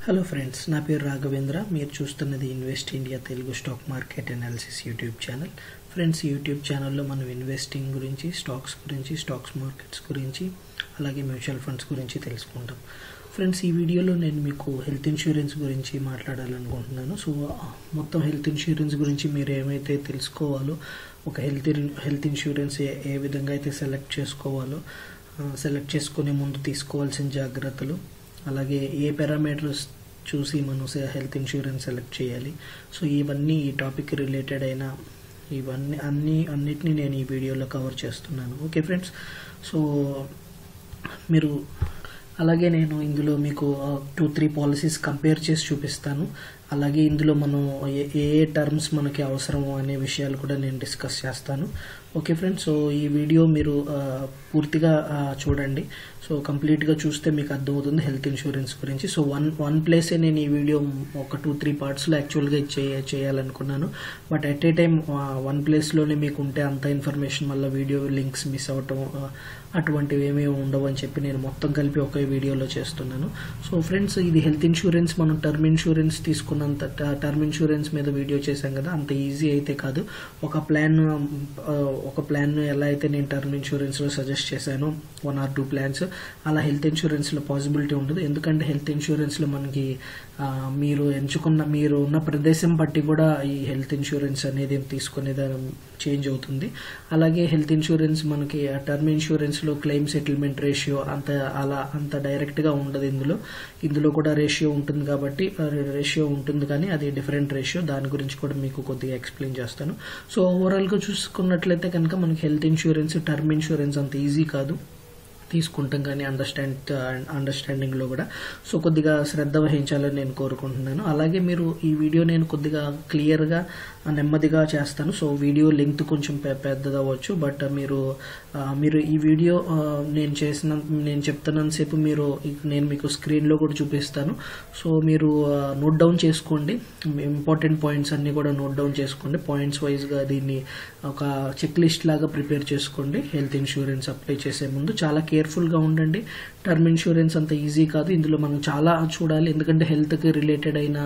hello friends నా పేరు రాఘవేంద్ర మీరు చూస్తున్నది invest India Telugu stock market analysis YouTube channel friends YouTube ఛానల్లో మనం ఇన్వెస్టింగ్ గురించి స్టాక్స్ గురించి స్టాక్స్ మార్కెట్స్ గురించి అలాగే మ్యూచువల్ ఫండ్స్ గురించి తెలుసుకుంటాం ఫ్రెండ్స్ ఈ వీడియోలో నేను మీకు హెల్త్ ఇన్సూరెన్స్ గురించి మాట్లాడాలనుకుంటున్నాను సో మొత్తం హెల్త్ ఇన్సూరెన్స్ గురించి మీరు ఏమైతే తెలుసుకోవాలో ఒక హెల్త్ హెల్త్ ఇన్సూరెన్స్ ఏ ఏ విధంగా అయితే సెలెక్ట్ చేసుకోవాలో సెలెక్ట్ చేసుకునే ముందు తీసుకోవాల్సిన జాగ్రత్తలు అలాగే ఏ పారామీటర్స్ చూసి మనం హెల్త్ ఇన్సూరెన్స్ సెలెక్ట్ చేయాలి సో ఇవన్నీ ఈ టాపిక్ రిలేటెడ్ అయిన ఇవన్నీ అన్ని అన్నిటినీ నేను ఈ వీడియోలో కవర్ చేస్తున్నాను ఓకే ఫ్రెండ్స్ సో మీరు అలాగే నేను ఇందులో మీకు టూ త్రీ పాలసీస్ కంపేర్ చేసి చూపిస్తాను అలాగే ఇందులో మనం ఏ ఏ టర్మ్స్ మనకి అవసరమో అనే విషయాలు కూడా నేను డిస్కస్ చేస్తాను ఓకే ఫ్రెండ్స్ సో ఈ వీడియో మీరు పూర్తిగా చూడండి సో కంప్లీట్గా చూస్తే మీకు అర్థమవుతుంది హెల్త్ ఇన్సూరెన్స్ గురించి సో వన్ వన్ ప్లేసే నేను ఈ వీడియో ఒక టూ త్రీ పార్ట్స్లో యాక్చువల్గా చేయ చేయాలనుకున్నాను but at a time one ప్లేస్లోనే మీకు ఉంటే అంత ఇన్ఫర్మేషన్ మళ్ళీ వీడియో లింక్స్ మిస్ అవటం అటువంటివి ఏమీ ఉండవు అని చెప్పి నేను మొత్తం కలిపి ఒకే వీడియోలో చేస్తున్నాను సో ఫ్రెండ్స్ ఇది హెల్త్ ఇన్సూరెన్స్ మనం టర్మ్ ఇన్సూరెన్స్ తీసుకున్నంత టర్మ్ ఇన్సూరెన్స్ మీద వీడియో చేశాం కదా అంత ఈజీ అయితే కాదు ఒక ప్లాన్ ఒక ప్లాన్ ఎలా అయితే నేను టర్మ్ ఇన్సూరెన్స్లో సజెస్ట్ చేశానో వన్ ఆర్ టూ ప్లాన్స్ అలా హెల్త్ ఇన్సూరెన్స్లో పాసిబిలిటీ ఉండదు ఎందుకంటే హెల్త్ ఇన్సూరెన్స్లో మనకి మీరు ఎంచుకున్న మీరు ఉన్న ప్రదేశం బట్టి కూడా ఈ హెల్త్ ఇన్సూరెన్స్ అనేది తీసుకునేది చేంజ్ అవుతుంది అలాగే హెల్త్ ఇన్సూరెన్స్ మనకి టర్మ్ ఇన్సూరెన్స్లో క్లెయిమ్ సెటిల్మెంట్ రేషియో అంత అలా అంత డైరెక్ట్గా ఉండదు ఇందులో ఇందులో కూడా రేషియో ఉంటుంది కాబట్టి రేషియో ఉంటుంది కానీ అది డిఫరెంట్ రేషియో దాని గురించి కూడా మీకు కొద్దిగా ఎక్స్ప్లెయిన్ చేస్తాను సో ఓవరాల్గా చూసుకున్నట్లయితే కనుక మనకి హెల్త్ ఇన్సూరెన్స్ టర్మ్ ఇన్సూరెన్స్ అంత ఈజీ కాదు తీసుకుంటాం కానీ అండర్స్టాండ్ అండర్స్టాండింగ్లో కూడా సో కొద్దిగా శ్రద్ధ వహించాలని నేను కోరుకుంటున్నాను అలాగే మీరు ఈ వీడియో నేను కొద్దిగా క్లియర్గా నెమ్మదిగా చేస్తాను సో వీడియో లెంగ్త్ కొంచెం పెద్దదవ్వచ్చు బట్ మీరు మీరు ఈ వీడియో నేను చేసిన నేను చెప్తున్నంతసేపు మీరు నేను మీకు స్క్రీన్లో కూడా చూపిస్తాను సో మీరు నోట్ డౌన్ చేసుకోండి ఇంపార్టెంట్ పాయింట్స్ అన్నీ కూడా నోట్ డౌన్ చేసుకోండి పాయింట్స్ వైజ్గా దీన్ని ఒక చెక్ లిస్ట్ లాగా ప్రిపేర్ చేసుకోండి హెల్త్ ఇన్సూరెన్స్ అప్లై చేసే ముందు చాలా కేర్ఫుల్గా ఉండండి టర్మ్ ఇన్సూరెన్స్ అంత ఈజీ కాదు ఇందులో మనం చాలా చూడాలి ఎందుకంటే హెల్త్కి రిలేటెడ్ అయిన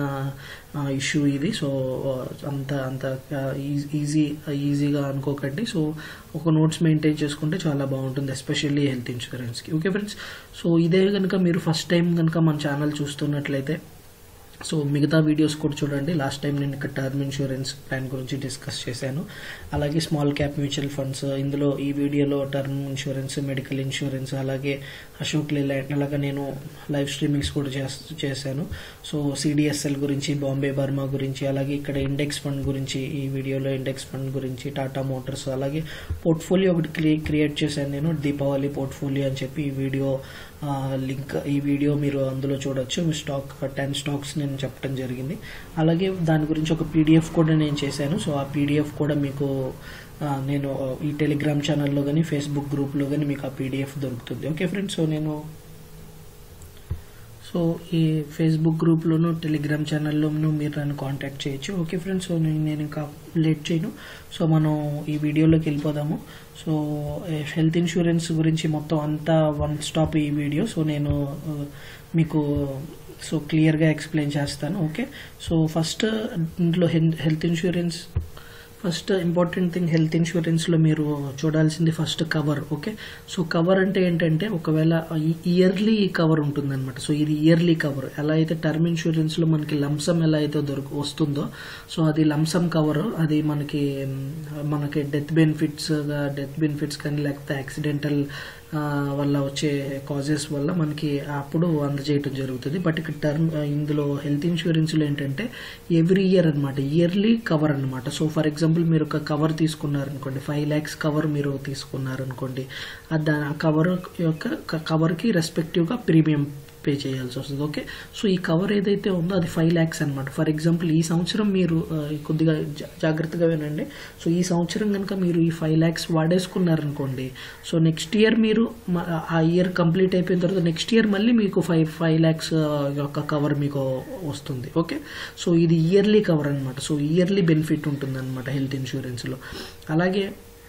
ఇష్యూ ఇది సో అంత అంత ఈజీ ఈజీగా అనుకోకండి సో ఒక నోట్స్ మెయింటైన్ చేసుకుంటే చాలా బాగుంటుంది ఎస్పెషల్లీ హెల్త్ ఇన్సూరెన్స్కి ఓకే ఫ్రెండ్స్ సో ఇదే కనుక మీరు ఫస్ట్ టైం కనుక మన ఛానల్ చూస్తున్నట్లయితే సో మిగతా వీడియోస్ కూడా చూడండి లాస్ట్ టైం నేను ఇక్కడ టర్మ్ ఇన్సూరెన్స్ ప్లాన్ గురించి డిస్కస్ చేశాను అలాగే స్మాల్ క్యాప్ మ్యూచువల్ ఫండ్స్ ఇందులో ఈ వీడియోలో టర్మ్ ఇన్సూరెన్స్ మెడికల్ ఇన్సూరెన్స్ అలాగే అశోక్ లేలాండ్ అలాగా నేను లైవ్ స్ట్రీమింగ్స్ కూడా చేశాను సో సిడిఎస్ఎల్ గురించి బాంబే బర్మా గురించి అలాగే ఇక్కడ ఇండెక్స్ ఫండ్ గురించి ఈ వీడియోలో ఇండెక్స్ ఫండ్ గురించి టాటా మోటార్స్ అలాగే పోర్ట్ఫోలియో ఒకటి క్రియేట్ చేశాను నేను దీపావళి పోర్ట్ఫోలియో అని చెప్పి ఈ వీడియో లింక్ ఈ వీడియో మీరు అందులో చూడొచ్చు స్టాక్ టెన్ స్టాక్స్ నేను చెప్పడం జరిగింది అలాగే దాని గురించి ఒక పీడిఎఫ్ కూడా నేను చేశాను సో ఆ పీడిఎఫ్ కూడా మీకు నేను ఈ టెలిగ్రామ్ ఛానల్లో కానీ ఫేస్బుక్ గ్రూప్లో కానీ మీకు ఆ పీడిఎఫ్ దొరుకుతుంది ఓకే ఫ్రెండ్స్ సో నేను సో ఈ ఫేస్బుక్ గ్రూప్లోను టెలిగ్రామ్ ఛానల్లోనూ మీరు నన్ను కాంటాక్ట్ చేయొచ్చు ఓకే ఫ్రెండ్స్ సో నేను ఇంకా లేట్ చేయను సో మనం ఈ వీడియోలోకి వెళ్ళిపోదాము సో హెల్త్ ఇన్సూరెన్స్ గురించి మొత్తం అంతా వన్ స్టాప్ ఈ వీడియో సో నేను మీకు సో క్లియర్గా ఎక్స్ప్లెయిన్ చేస్తాను ఓకే సో ఫస్ట్ ఇంట్లో health insurance first important thing health ఇన్సూరెన్స్లో మీరు చూడాల్సింది first cover okay so cover అంటే ఏంటంటే ఒకవేళ ఇయర్లీ కవర్ ఉంటుందన్నమాట సో ఇది ఇయర్లీ కవర్ ఎలా అయితే టర్మ్ ఇన్సూరెన్స్లో మనకి లంసమ్ ఎలా అయితే దొరకు వస్తుందో సో అది లంసమ్ కవర్ అది మనకి మనకి డెత్ బెనిఫిట్స్ డెత్ బెనిఫిట్స్ కానీ లేకపోతే యాక్సిడెంటల్ వల్ల వచ్చే కాజెస్ వల్ల మనకి అప్పుడు అందజేయటం జరుగుతుంది బట్ ఇక్కడ టర్మ్ ఇందులో హెల్త్ ఇన్సూరెన్స్లో ఏంటంటే ఎవ్రీ ఇయర్ అనమాట ఇయర్లీ కవర్ అనమాట సో ఫర్ ఎగ్జాంపుల్ మీరు ఒక కవర్ తీసుకున్నారనుకోండి ఫైవ్ ల్యాక్స్ కవర్ మీరు తీసుకున్నారనుకోండి ఆ కవర్ యొక్క కవర్కి రెస్పెక్టివ్గా ప్రీమియం పే చేయాల్సి వస్తుంది ఓకే సో ఈ కవర్ ఏదైతే ఉందో అది ఫైవ్ ల్యాక్స్ అనమాట ఫర్ ఎగ్జాంపుల్ ఈ సంవత్సరం మీరు కొద్దిగా జాగ్రత్తగా వినండి సో ఈ సంవత్సరం కనుక మీరు ఈ ఫైవ్ ల్యాక్స్ వాడేసుకున్నారనుకోండి సో నెక్స్ట్ ఇయర్ మీరు ఆ ఇయర్ కంప్లీట్ అయిపోయిన తర్వాత నెక్స్ట్ ఇయర్ మళ్ళీ మీకు ఫైవ్ ఫైవ్ ల్యాక్స్ యొక్క కవర్ మీకు వస్తుంది ఓకే సో ఇది ఇయర్లీ కవర్ అనమాట సో ఇయర్లీ బెనిఫిట్ ఉంటుంది అనమాట హెల్త్ ఇన్సూరెన్స్లో అలాగే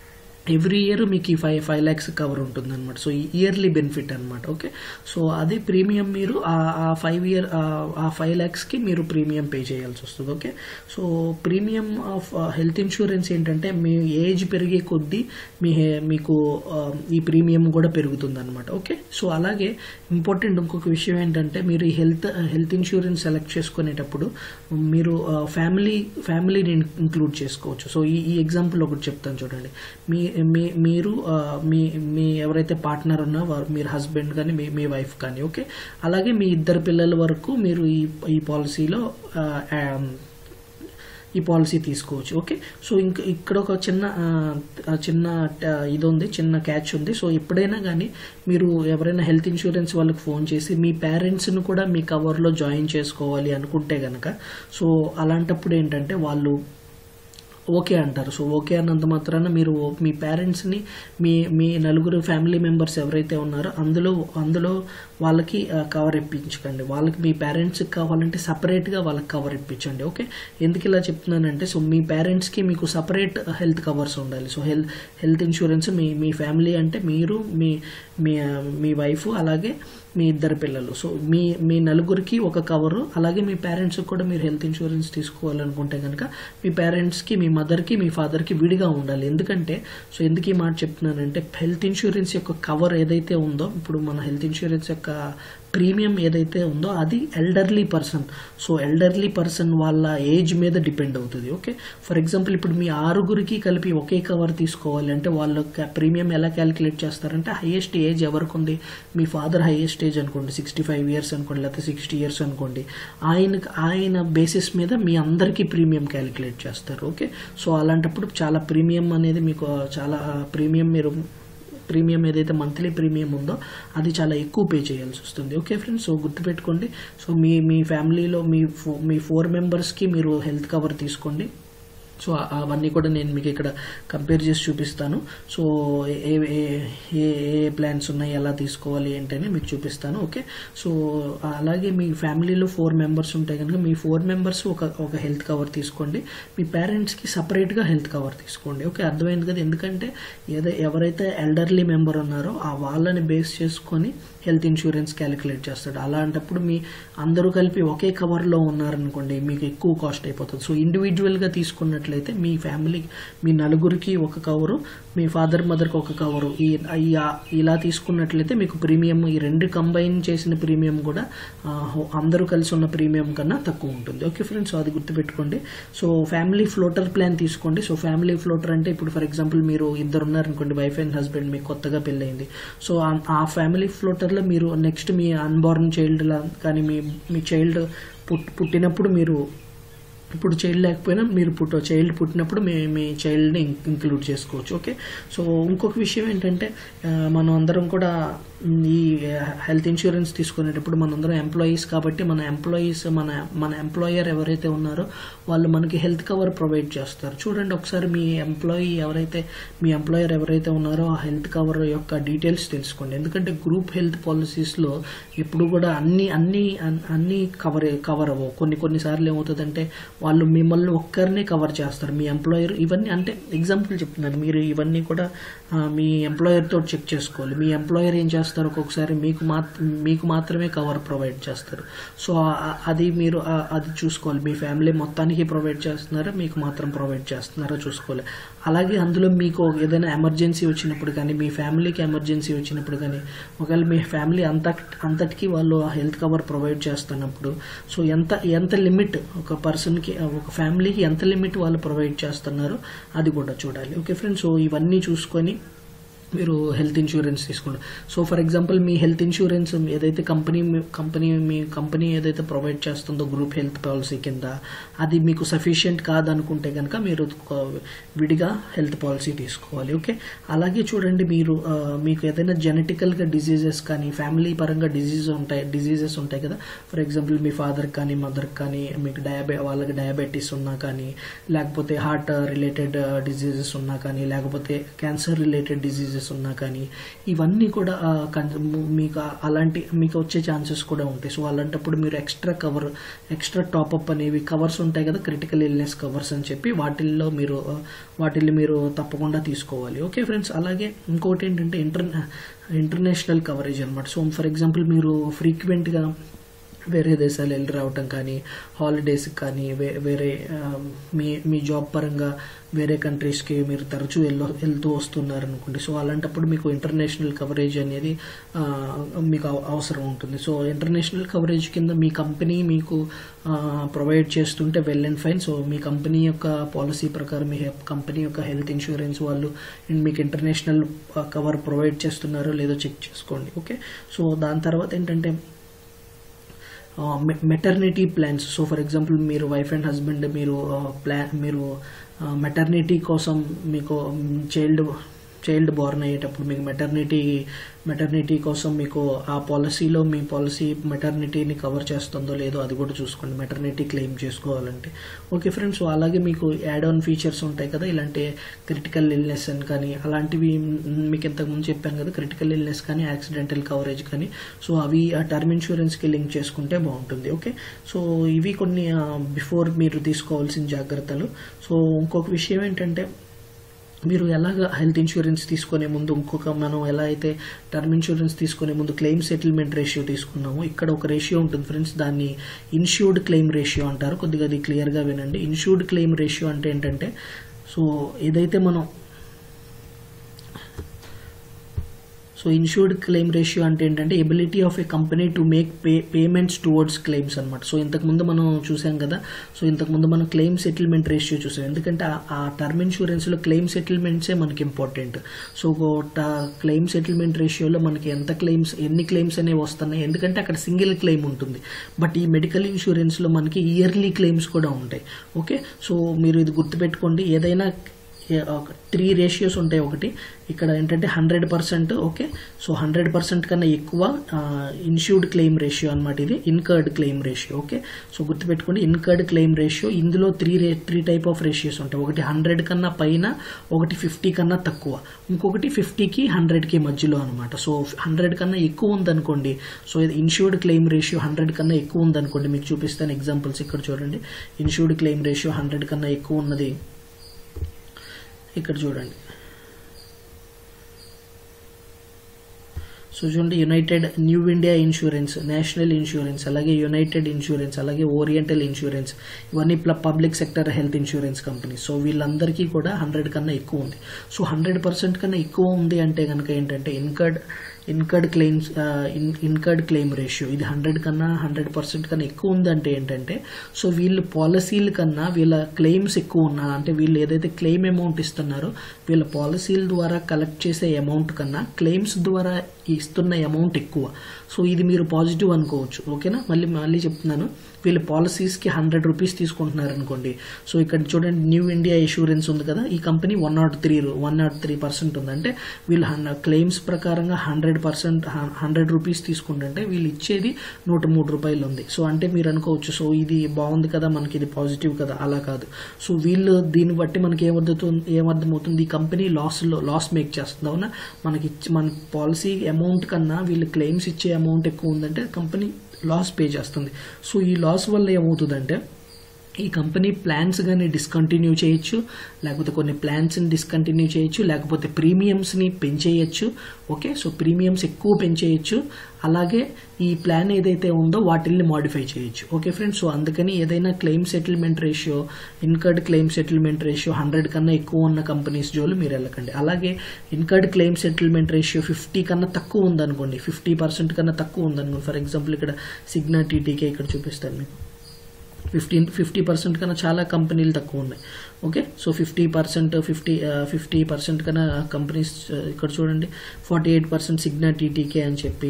ఎవ్రీ ఇయర్ మీకు ఈ ఫైవ్ ఫైవ్ ల్యాక్స్ కవర్ ఉంటుంది అనమాట సో ఈ ఇయర్లీ బెనిఫిట్ అనమాట ఓకే సో అది ప్రీమియం మీరు ఆ ఫైవ్ ఇయర్ ఆ ఫైవ్ ల్యాక్స్కి మీరు ప్రీమియం పే చేయాల్సి వస్తుంది okay so premium of health insurance ఏంటంటే మీ ఏజ్ పెరిగే కొద్దీ మీ హే- మీకు ఆ, ఈ ప్రీమియం కూడా పెరుగుతుంది అనమాట ఓకే సో అలాగే ఇంపార్టెంట్ ఇంకొక విషయం ఏంటంటే మీరు ఈ హెల్త్ హెల్త్ ఇన్సూరెన్స్ సెలెక్ట్ చేసుకునేటప్పుడు మీరు ఫ్యామిలీ ఫ్యామిలీని ఇంక్లూడ్ చేసుకోవచ్చు సో ఈ ఈ ఎగ్జాంపుల్ ఒకటి చెప్తాను చూడండి మీ మీ మీరు ఆ, మీ మీ ఎవరైతే పార్ట్నర్ ఉన్నా వారు మీరు హస్బెండ్ కానీ మీ మీ వైఫ్ కానీ ఓకే అలాగే మీ ఇద్దరు పిల్లల వరకు మీరు ఈ ఈ పాలసీలో ఆ, ఆ, ఈ పాలసీ తీసుకోవచ్చు ఓకే సో ఇంకా ఇక్కడ ఒక చిన్న ఆ, ఆ, చిన్న ఆ, ఇది ఉంది చిన్న క్యాచ్ ఉంది సో ఎప్పుడైనా కానీ మీరు ఎవరైనా హెల్త్ ఇన్సూరెన్స్ వాళ్ళకి ఫోన్ చేసి మీ పేరెంట్స్ను కూడా మీ కవర్లో జాయిన్ చేసుకోవాలి అనుకుంటే గనక సో అలాంటప్పుడు ఏంటంటే వాళ్ళు ఓకే అంటారు సో ఓకే అన్నంత మాత్రాన మీరు మీ పేరెంట్స్ని మీ మీ నలుగురు ఫ్యామిలీ మెంబర్స్ ఎవరైతే ఉన్నారో అందులో అందులో వాళ్ళకి కవర్ ఇప్పించకండి వాళ్ళకి మీ పేరెంట్స్కి కావాలంటే సపరేట్గా వాళ్ళకి కవర్ ఇప్పించండి ఓకే ఎందుకు ఇలా చెప్తున్నానంటే సో మీ పేరెంట్స్కి మీకు సపరేట్ హెల్త్ కవర్స్ ఉండాలి సో హెల్త్ హెల్త్ ఇన్సూరెన్స్ మీ మీ ఫ్యామిలీ అంటే మీరు మీ మీ మీ వైఫ్ అలాగే మీ ఇద్దరు పిల్లలు సో మీ మీ నలుగురికి ఒక కవరు అలాగే మీ పేరెంట్స్కి కూడా మీరు హెల్త్ ఇన్సూరెన్స్ తీసుకోవాలనుకుంటే కనుక మీ పేరెంట్స్కి మీ మదర్కి మీ ఫాదర్కి విడిగా ఉండాలి ఎందుకంటే సో ఎందుకు ఈ మాట చెప్తున్నానంటే హెల్త్ ఇన్సూరెన్స్ యొక్క కవర్ ఏదైతే ఉందో ఇప్పుడు మన హెల్త్ ఇన్సూరెన్స్ యొక్క ప్రీమియం ఏదైతే ఉందో అది elderly person so elderly person వాళ్ళ ఏజ్ మీద డిపెండ్ అవుతుంది ఓకే ఫర్ ఎగ్జాంపుల్ ఇప్పుడు మీ ఆరుగురికి కలిపి ఒకే కవర్ తీసుకోవాలి అంటే వాళ్ళ ప్రీమియం ఎలా క్యాలిక్యులేట్ చేస్తారంటే హైయెస్ట్ ఏజ్ ఎవరికి ఉంది మీ ఫాదర్ హైయెస్ట్ ఏజ్ అనుకోండి సిక్స్టీ ఫైవ్ ఇయర్స్ అనుకోండి లేకపోతే సిక్స్టీ ఇయర్స్ అనుకోండి ఆయన ఆయన బేసిస్ మీద మీ అందరికీ ప్రీమియం క్యాలిక్యులేట్ చేస్తారు ఓకే సో అలాంటప్పుడు చాలా ప్రీమియం అనేది మీకు చాలా ప్రీమియం మీరు ప్రీమియం ఏదైతే మంత్లీ ప్రీమియం ఉందో అది చాలా ఎక్కువ పే చేయాల్సి వస్తుంది ఓకే ఫ్రెండ్స్ సో గుర్తుపెట్టుకోండి సో మీ మీ ఫ్యామిలీలో మీ ఫో- మీ ఫోర్ మెంబర్స్కి మీరు హెల్త్ కవర్ తీసుకోండి సో ఆ- అవన్నీ కూడా నేను మీకు ఇక్కడ కంపేర్ చేసి చూపిస్తాను సో ఏ ఏ ఏ ఏ ప్లాన్స్ ఉన్నాయి ఎలా తీసుకోవాలి ఏంటని మీకు చూపిస్తాను ఓకే సో అలాగే మీ ఫ్యామిలీలో ఫోర్ మెంబర్స్ ఉంటే కనుక మీ ఫోర్ మెంబర్స్ ఒక ఒక హెల్త్ కవర్ తీసుకోండి మీ పేరెంట్స్కి సపరేట్గా హెల్త్ కవర్ తీసుకోండి ఓకే అర్థమైంది కదా ఎందుకంటే ఏదో ఎవరైతే ఎల్డర్లీ మెంబర్ ఉన్నారో ఆ వాళ్ళని బేస్ చేసుకొని హెల్త్ ఇన్సూరెన్స్ క్యాలిక్యులేట్ చేస్తాడు అలాంటప్పుడు మీ అందరూ కలిపి ఒకే కవర్లో ఉన్నారనుకోండి మీకు ఎక్కువ కాస్ట్ అయిపోతుంది సో ఇండివిజువల్గా తీసుకున్నట్లయితే మీ ఫ్యామిలీ మీ నలుగురికి ఒక కవరు మీ ఫాదర్ మదర్కి ఒక కవరు ఈ ఈ- ఇలా తీసుకున్నట్లయితే మీకు ప్రీమియం ఈ రెండు కంబైన్ చేసిన ప్రీమియం కూడా ఆ, అందరూ కలిసి ఉన్న ప్రీమియం కన్నా తక్కువ ఉంటుంది ఓకే ఫ్రెండ్స్ సో అది గుర్తుపెట్టుకోండి సో ఫ్యామిలీ ఫ్లోటర్ ప్లాన్ తీసుకోండి సో ఫ్యామిలీ ఫ్లోటర్ అంటే ఇప్పుడు ఫర్ ఎగ్జాంపుల్ మీరు ఇద్దరు ఉన్నారనుకోండి వైఫ్ అండ్ హస్బెండ్ మీకు కొత్తగా పెళ్ళయింది సో ఆ- ఆ ఫ్యామిలీ ఫ్లోటర్లో మీరు నెక్స్ట్ మీ అన్బార్న్ చైల్డ్ కానీ మీ మీ చైల్డ్ పుట్ పుట్టినప్పుడు మీరు ఇప్పుడు చైల్డ్ లేకపోయినా మీరు పుట్ట చైల్డ్ పుట్టినప్పుడు మీ మీ చైల్డ్ని ఇంక్లూడ్ చేసుకోవచ్చు ఓకే సో ఇంకొక విషయం ఏంటంటే ఆ, మనం అందరం కూడా మ్, ఈ హెల్త్ ఇన్సూరెన్స్ తీసుకునేటప్పుడు మనందరం ఎంప్లాయీస్ కాబట్టి మన ఎంప్లాయీస్ మన మన ఎంప్లాయర్ ఎవరైతే ఉన్నారో వాళ్ళు మనకి హెల్త్ కవర్ ప్రొవైడ్ చేస్తారు చూడండి ఒకసారి మీ ఎంప్లాయీ ఎవరైతే మీ ఎంప్లాయర్ ఎవరైతే ఉన్నారో ఆ హెల్త్ కవర్ యొక్క డీటెయిల్స్ తెలుసుకోండి ఎందుకంటే గ్రూప్ హెల్త్ పాలసీస్లో ఎప్పుడు కూడా అన్ని అన్ని అన్- అన్ని కవర్ కవర్ అవ్వవు కొన్ని కొన్నిసార్లు ఏమవుతుందంటే వాళ్ళు మిమ్మల్ని ఒక్కరినే కవర్ చేస్తారు మీ ఎంప్లాయర్ ఇవన్నీ అంటే ఎగ్జాంపుల్ చెప్తున్నాను మీరు ఇవన్నీ కూడా ఆ, మీ ఎంప్లాయర్ తోటి చెక్ చేసుకోవాలి మీ ఎంప్లాయర్ ఏం చేస్తారు ఒక్కొక్కసారి మీకు మాత్ మీకు మాత్రమే కవర్ ప్రొవైడ్ చేస్తారు సో ఆ- అది మీరు ఆ- అది చూసుకోవాలి మీ ఫ్యామిలీ మొత్తానికి ప్రొవైడ్ చేస్తున్నారా మీకు మాత్రం ప్రొవైడ్ చేస్తున్నారా చూసుకోవాలి అలాగే అందులో మీకు ఏదైనా ఎమర్జెన్సీ వచ్చినప్పుడు కానీ మీ ఫ్యామిలీకి ఎమర్జెన్సీ వచ్చినప్పుడు కానీ ఒకవేళ మీ ఫ్యామిలీ అంత అంతటికి వాళ్ళు ఆ హెల్త్ కవర్ ప్రొవైడ్ చేస్తున్నప్పుడు సో ఎంత ఎంత లిమిట్ ఒక పర్సన్కి ఒక ఫ్యామిలీకి ఎంత లిమిట్ వాళ్ళు ప్రొవైడ్ చేస్తున్నారో అది కూడా చూడాలి ఓకే ఫ్రెండ్స్ సో ఇవన్నీ చూసుకొని మీరు హెల్త్ ఇన్సూరెన్స్ తీసుకోండి సో ఫర్ ఎగ్జాంపుల్ మీ హెల్త్ ఇన్సూరెన్స్ ఏదైతే కంపెనీ కంపెనీ మీ కంపెనీ ఏదైతే ప్రొవైడ్ చేస్తుందో గ్రూప్ హెల్త్ పాలసీ కింద అది మీకు సఫిషియెంట్ కాదనుకుంటే కనుక మీరు ఒక విడిగా హెల్త్ పాలసీ తీసుకోవాలి ఓకే అలాగే చూడండి మీరు ఆ, మీకు ఏదైనా జెనెటికల్గా డిజీజెస్ కానీ ఫ్యామిలీ పరంగా డిజీజ్ ఉంటాయి డిజీజెస్ ఉంటాయి కదా ఫర్ ఎగ్జాంపుల్ మీ ఫాదర్ కానీ మదర్ కానీ మీకు డయాబె వాళ్ళకి డయాబెటీస్ ఉన్నా కానీ లేకపోతే హార్ట్ రిలేటెడ్ డిజీజెస్ ఉన్నా కానీ లేకపోతే క్యాన్సర్ రిలేటెడ్ డిజీజెస్ డిసీజెస్ ఉన్నా కానీ ఇవన్నీ కూడా ఆ, కన్- మీకు ఆ- అలాంటి మీకు వచ్చే ఛాన్సెస్ కూడా ఉంటాయి సో అలాంటప్పుడు మీరు ఎక్స్ట్రా కవర్ ఎక్స్ట్రా టాప్అప్ అనేవి కవర్స్ ఉంటాయి కదా క్రిటికల్ ఇల్నెస్ కవర్స్ అని చెప్పి వాటిల్లో మీరు ఆ, వాటిల్ని మీరు తప్పకుండా తీసుకోవాలి ఓకే ఫ్రెండ్స్ అలాగే ఇంకోటి ఏంటంటే ఇంటర్ ఇంటర్నేషనల్ కవరేజ్ అనమాట సో ఫర్ ఎగ్జాంపుల్ మీరు ఫ్రీక్వెంట్గా వేరే దేశాలు వెళ్ళి రావటం కానీ హాలిడేస్కి కానీ వే- వేరే ఆ, మీ మీ జాబ్ పరంగా వేరే కంట్రీస్కి మీరు తరచూ వెళ్ళు వెళ్తూ వస్తున్నారు అనుకోండి సో అలాంటప్పుడు మీకు ఇంటర్నేషనల్ కవరేజ్ అనేది ఆ, మీకు అవ- అవసరం ఉంటుంది సో ఇంటర్నేషనల్ కవరేజ్ కింద మీ కంపెనీ మీకు ప్రొవైడ్ చేస్తుంటే వెల్ అండ్ ఫైన్ సో మీ కంపెనీ యొక్క పాలసీ ప్రకారం మీ కంపెనీ యొక్క హెల్త్ ఇన్సూరెన్స్ వాళ్ళు మీకు ఇంటర్నేషనల్ కవర్ ప్రొవైడ్ చేస్తున్నారో లేదో చెక్ చేసుకోండి ఓకే సో దాని తర్వాత ఏంటంటే maternity plans so for example మీరు వైఫ్ అండ్ హస్బెండ్ మీరు ప్లాన్ మీరు మెటర్నిటీ కోసం మీకు చైల్డ్ చైల్డ్ బోర్న్ అయ్యేటప్పుడు మీకు మెటర్నిటీ మెటర్నిటీ కోసం మీకు ఆ పాలసీలో మీ పాలసీ మెటర్నిటీని కవర్ చేస్తుందో లేదో అది కూడా చూసుకోండి మెటర్నిటీ క్లెయిమ్ చేసుకోవాలంటే ఓకే ఫ్రెండ్స్ సో అలాగే మీకు యాడ్ ఆన్ ఫీచర్స్ ఉంటాయి కదా ఇలాంటి క్రిటికల్ ఇల్నెస్ అని కానీ అలాంటివి మ్, మీకు ఇంతకుముందు చెప్పాను కదా క్రిటికల్ ఇల్నెస్ కానీ యాక్సిడెంటల్ కవరేజ్ కానీ సో అవి ఆ టర్మ్ ఇన్సూరెన్స్కి లింక్ చేసుకుంటే బాగుంటుంది ఓకే సో ఇవి కొన్ని బిఫోర్ మీరు తీసుకోవాల్సిన జాగ్రత్తలు సో ఇంకొక విషయం ఏంటంటే మీరు ఎలాగ హెల్త్ ఇన్సూరెన్స్ తీసుకునే ముందు ఇంకొక మనం ఎలా అయితే టర్మ్ ఇన్సూరెన్స్ తీసుకునే ముందు క్లెయిమ్ సెటిల్మెంట్ రేషియో తీసుకున్నామో ఇక్కడ ఒక రేషియో ఉంటుంది ఫ్రెండ్స్ దాన్ని ఇన్సూర్డ్ క్లెయిమ్ రేషియో అంటారు కొద్దిగా అది క్లియర్గా వినండి ఇన్సూర్డ్ క్లెయిమ్ రేషియో అంటే ఏంటంటే సో ఏదైతే మనం సో ఇన్సూర్డ్ క్లెయిమ్ రేషియో అంటే ఏంటంటే ability of a company to make pay payments towards claims అనమాట సో ఇంతకుముందు మనం చూసాం కదా సో ఇంతకుముందు మనం క్లెయిమ్ సెటిల్మెంట్ రేషియో చూసాం ఎందుకంటే ఆ- ఆ టర్మ్ ఇన్సూరెన్స్లో క్లెయిమ్ సెటిల్మెంట్సే మనకి ఇంపార్టెంట్ సో క్లెయిమ్ సెటిల్మెంట్ రేషియోలో మనకి ఎంత క్లెయిమ్స్ ఎన్ని క్లెయిమ్స్ అనేవి వస్తున్నాయి ఎందుకంటే అక్కడ సింగిల్ క్లెయిమ్ ఉంటుంది బట్ ఈ మెడికల్ ఇన్సూరెన్స్లో మనకి ఇయర్లీ క్లెయిమ్స్ కూడా ఉంటాయి ఓకే సో మీరు ఇది గుర్తుపెట్టుకోండి ఏదైనా త్రీ రేషియోస్ ఉంటాయి ఒకటి ఇక్కడ ఏంటంటే hundred percent okay so hundred percent కన్నా ఎక్కువ ఇన్ష్యూర్డ్ క్లెయిమ్ రేషియో అనమాట ఇది incurred claim ratio okay so గుర్తుపెట్టుకోండి ఇన్కర్డ్ క్లెయిమ్ రేషియో ఇందులో త్రీ రే త్రీ టైప్ ఆఫ్ రేషియోస్ ఉంటాయి ఒకటి హండ్రెడ్ కన్నా పైన ఒకటి ఫిఫ్టీ కన్నా తక్కువ ఇంకొకటి ఫిఫ్టీకి హండ్రెడ్కి మధ్యలో అనమాట సో హండ్రెడ్ కన్నా ఎక్కువ ఉందనుకోండి సో ఇది ఇన్ష్యూర్డ్ క్లెయిమ్ రేషియో హండ్రెడ్ కన్నా ఎక్కువ ఉందనుకోండి మీకు చూపిస్తాను ఎగ్జాంపుల్స్ ఇక్కడ చూడండి ఇన్ష్యూర్డ్ క్లెయిమ్ రేషియో హండ్రెడ్ కన్నా ఎక్కువ ఉన్నది ఇక్కడ చూడండి సో చూడండి United New India Insurance National Insurance అలాగే యునైటెడ్ ఇన్సూరెన్స్ అలాగే ఓరియంటల్ ఇన్సూరెన్స్ ఇవన్నీ public sector health insurance company so వీళ్ళందరికీ కూడా హండ్రెడ్ కన్నా ఎక్కువ ఉంది సో హండ్రెడ్ పర్సెంట్ కన్నా ఎక్కువ ఉంది అంటే కనుక ఏంటంటే incurred incurred claims incurred claim ratio ఇది హండ్రెడ్ కన్నా హండ్రెడ్ పర్సెంట్ కన్నా ఎక్కువ ఉందంటే ఏంటంటే సో వీళ్ళు పాలసీల కన్నా వీళ్ళ క్లెయిమ్స్ ఎక్కువ ఉన్నా అంటే వీళ్ళు ఏదైతే క్లెయిమ్ అమౌంట్ ఇస్తున్నారో వీళ్ళ పాలసీల ద్వారా కలెక్ట్ చేసే అమౌంట్ కన్నా క్లెయిమ్స్ ద్వారా ఇస్తున్న అమౌంట్ ఎక్కువ సో ఇది మీరు పాజిటివ్ అనుకోవచ్చు ఓకేనా మళ్ళీ మళ్ళీ చెప్తున్నాను వీళ్ళు పాలసీస్కి హండ్రెడ్ రూపీస్ తీసుకుంటున్నారు అనుకోండి సో ఇక్కడ చూడండి న్యూ ఇండియా ఇన్సూరెన్స్ ఉంది కదా ఈ company one nought three one nought three percent ఉంది అంటే వీళ్ళు క్లెయిమ్స్ ప్రకారంగా హండ్రెడ్ పర్సెంట్ హండ్రెడ్ రూపీస్ తీసుకుంటుంటే వీళ్ళు ఇచ్చేది నూట మూడు రూపాయలు ఉంది సో అంటే మీరు అనుకోవచ్చు సో ఇది బాగుంది కదా మనకి ఇది పాజిటివ్ కదా అలా కాదు సో వీళ్ళు దీన్ని బట్టి మనకి ఏమర్థమవుతుంది ఏమర్థమవుతుంది ఈ కంపెనీ లాస్లో లాస్ మేక్ చేస్తుంది అవునా మనకి ఇచ్చి- మన పాలసీ అమౌంట్ కన్నా వీళ్ళు క్లెయిమ్స్ ఇచ్చే అమౌంట్ ఎక్కువ ఉందంటే కంపెనీ లాస్ పే చేస్తుంది సో ఈ లాస్ వల్ల ఏమవుతుందంటే ఈ కంపెనీ ప్లాన్స్ కానీ డిస్కంటిన్యూ చేయొచ్చు లేకపోతే కొన్ని ప్లాన్స్ని డిస్కంటిన్యూ చేయొచ్చు లేకపోతే ప్రీమియమ్స్ని పెంచేయచ్చు ఓకే సో ప్రీమియమ్స్ ఎక్కువ పెంచేయచ్చు అలాగే ఈ ప్లాన్ ఏదైతే ఉందో వాటిల్ని మాడిఫై చేయొచ్చు ఓకే ఫ్రెండ్స్ సో అందుకని ఏదైనా claim settlement ratio incurred claim settlement ratio hundred కన్నా ఎక్కువ ఉన్న కంపెనీస్ జోలు మీరు వెళ్ళకండి అలాగే incurred claim settlement ratio fifty కన్నా తక్కువ ఉందనుకోండి ఫిఫ్టీ పర్సెంట్ కన్నా తక్కువ ఉందనుకోండి ఫర్ ఎగ్జాంపుల్ ఇక్కడ సిగ్నా టీటీకే ఇక్కడ చూపిస్తాను మీకు ఫిఫ్టీన్ ఫిఫ్టీ పర్సెంట్ కన్నా చాలా కంపెనీలు తక్కువ ఉన్నాయి okay so fifty percent fifty fifty percent కన్నా కంపెనీస్ ఇక్కడ చూడండి forty eight percent Cigna TTK అని చెప్పి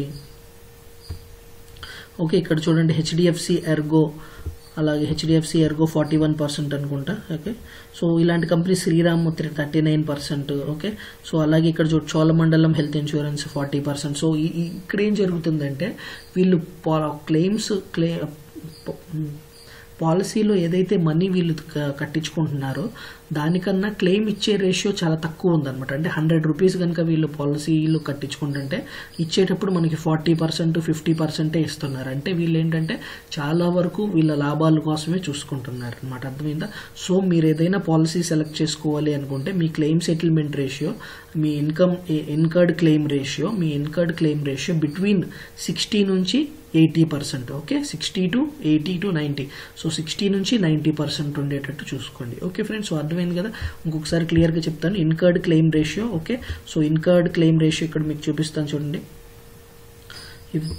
ఓకే ఇక్కడ చూడండి హెచ్డిఎఫ్సి ఎర్గో అలాగే HDFC Ergo forty one percent అనుకుంటా ఓకే సో ఇలాంటి company Shriram thirty nine percent okay so అలాగే ఇక్కడ చూ Cholamandalam health insurance forty percent so ఈ- ఈ- ఇక్కడ ఏం జరుగుతుందంటే వీళ్ళు క్లెయిమ్స్ క్లే పాలసీలో ఏదైతే మనీ వీళ్ళు క- కట్టించుకుంటున్నారో దానికన్నా క్లెయిమ్ ఇచ్చే రేషియో చాలా తక్కువ ఉందన్నమాట అంటే హండ్రెడ్ రూపీస్ కనుక వీళ్ళు పాలసీలు కట్టించుకుంటుంటే ఇచ్చేటప్పుడు మనకి ఫార్టీ పర్సెంట్ ఫిఫ్టీ పర్సెంటే ఇస్తున్నారు అంటే వీళ్ళు ఏంటంటే చాలా వరకు వీళ్ళ లాభాల కోసమే చూసుకుంటున్నారు అనమాట అర్థమైందా సో మీరు ఏదైనా పాలసీ సెలెక్ట్ చేసుకోవాలి అనుకుంటే మీ క్లెయిమ్ సెటిల్మెంట్ రేషియో మీ ఇన్కమ్ ఇన్కర్డ్ క్లెయిమ్ రేషియో మీ incurred claim ratio between sixty నుంచి eighty percent okay sixty to eighty to ninety so sixty నుంచి నైంటీ పర్సెంట్ ఉండేటట్టు చూసుకోండి ఓకే ఫ్రెండ్స్ సో అర్థమైంది కదా ఇంకొకసారి క్లియర్గా చెప్తాను incurred claim ratio okay so incurred claim ratio ఇక్కడ మీకు చూపిస్తాను చూడండి ఇవ్-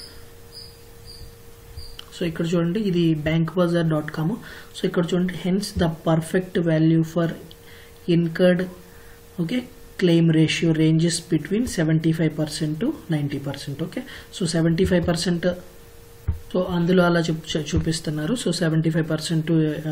సో ఇక్కడ చూడండి ఇది bank bazaar dot com so ఇక్కడ చూడండి hence the perfect value for incurred okay claim ratio ranges between seventy five percent to ninety percent okay so seventy five percent so అందులో అలా చూప్ చూ- చూపిస్తున్నారు so seventy five percent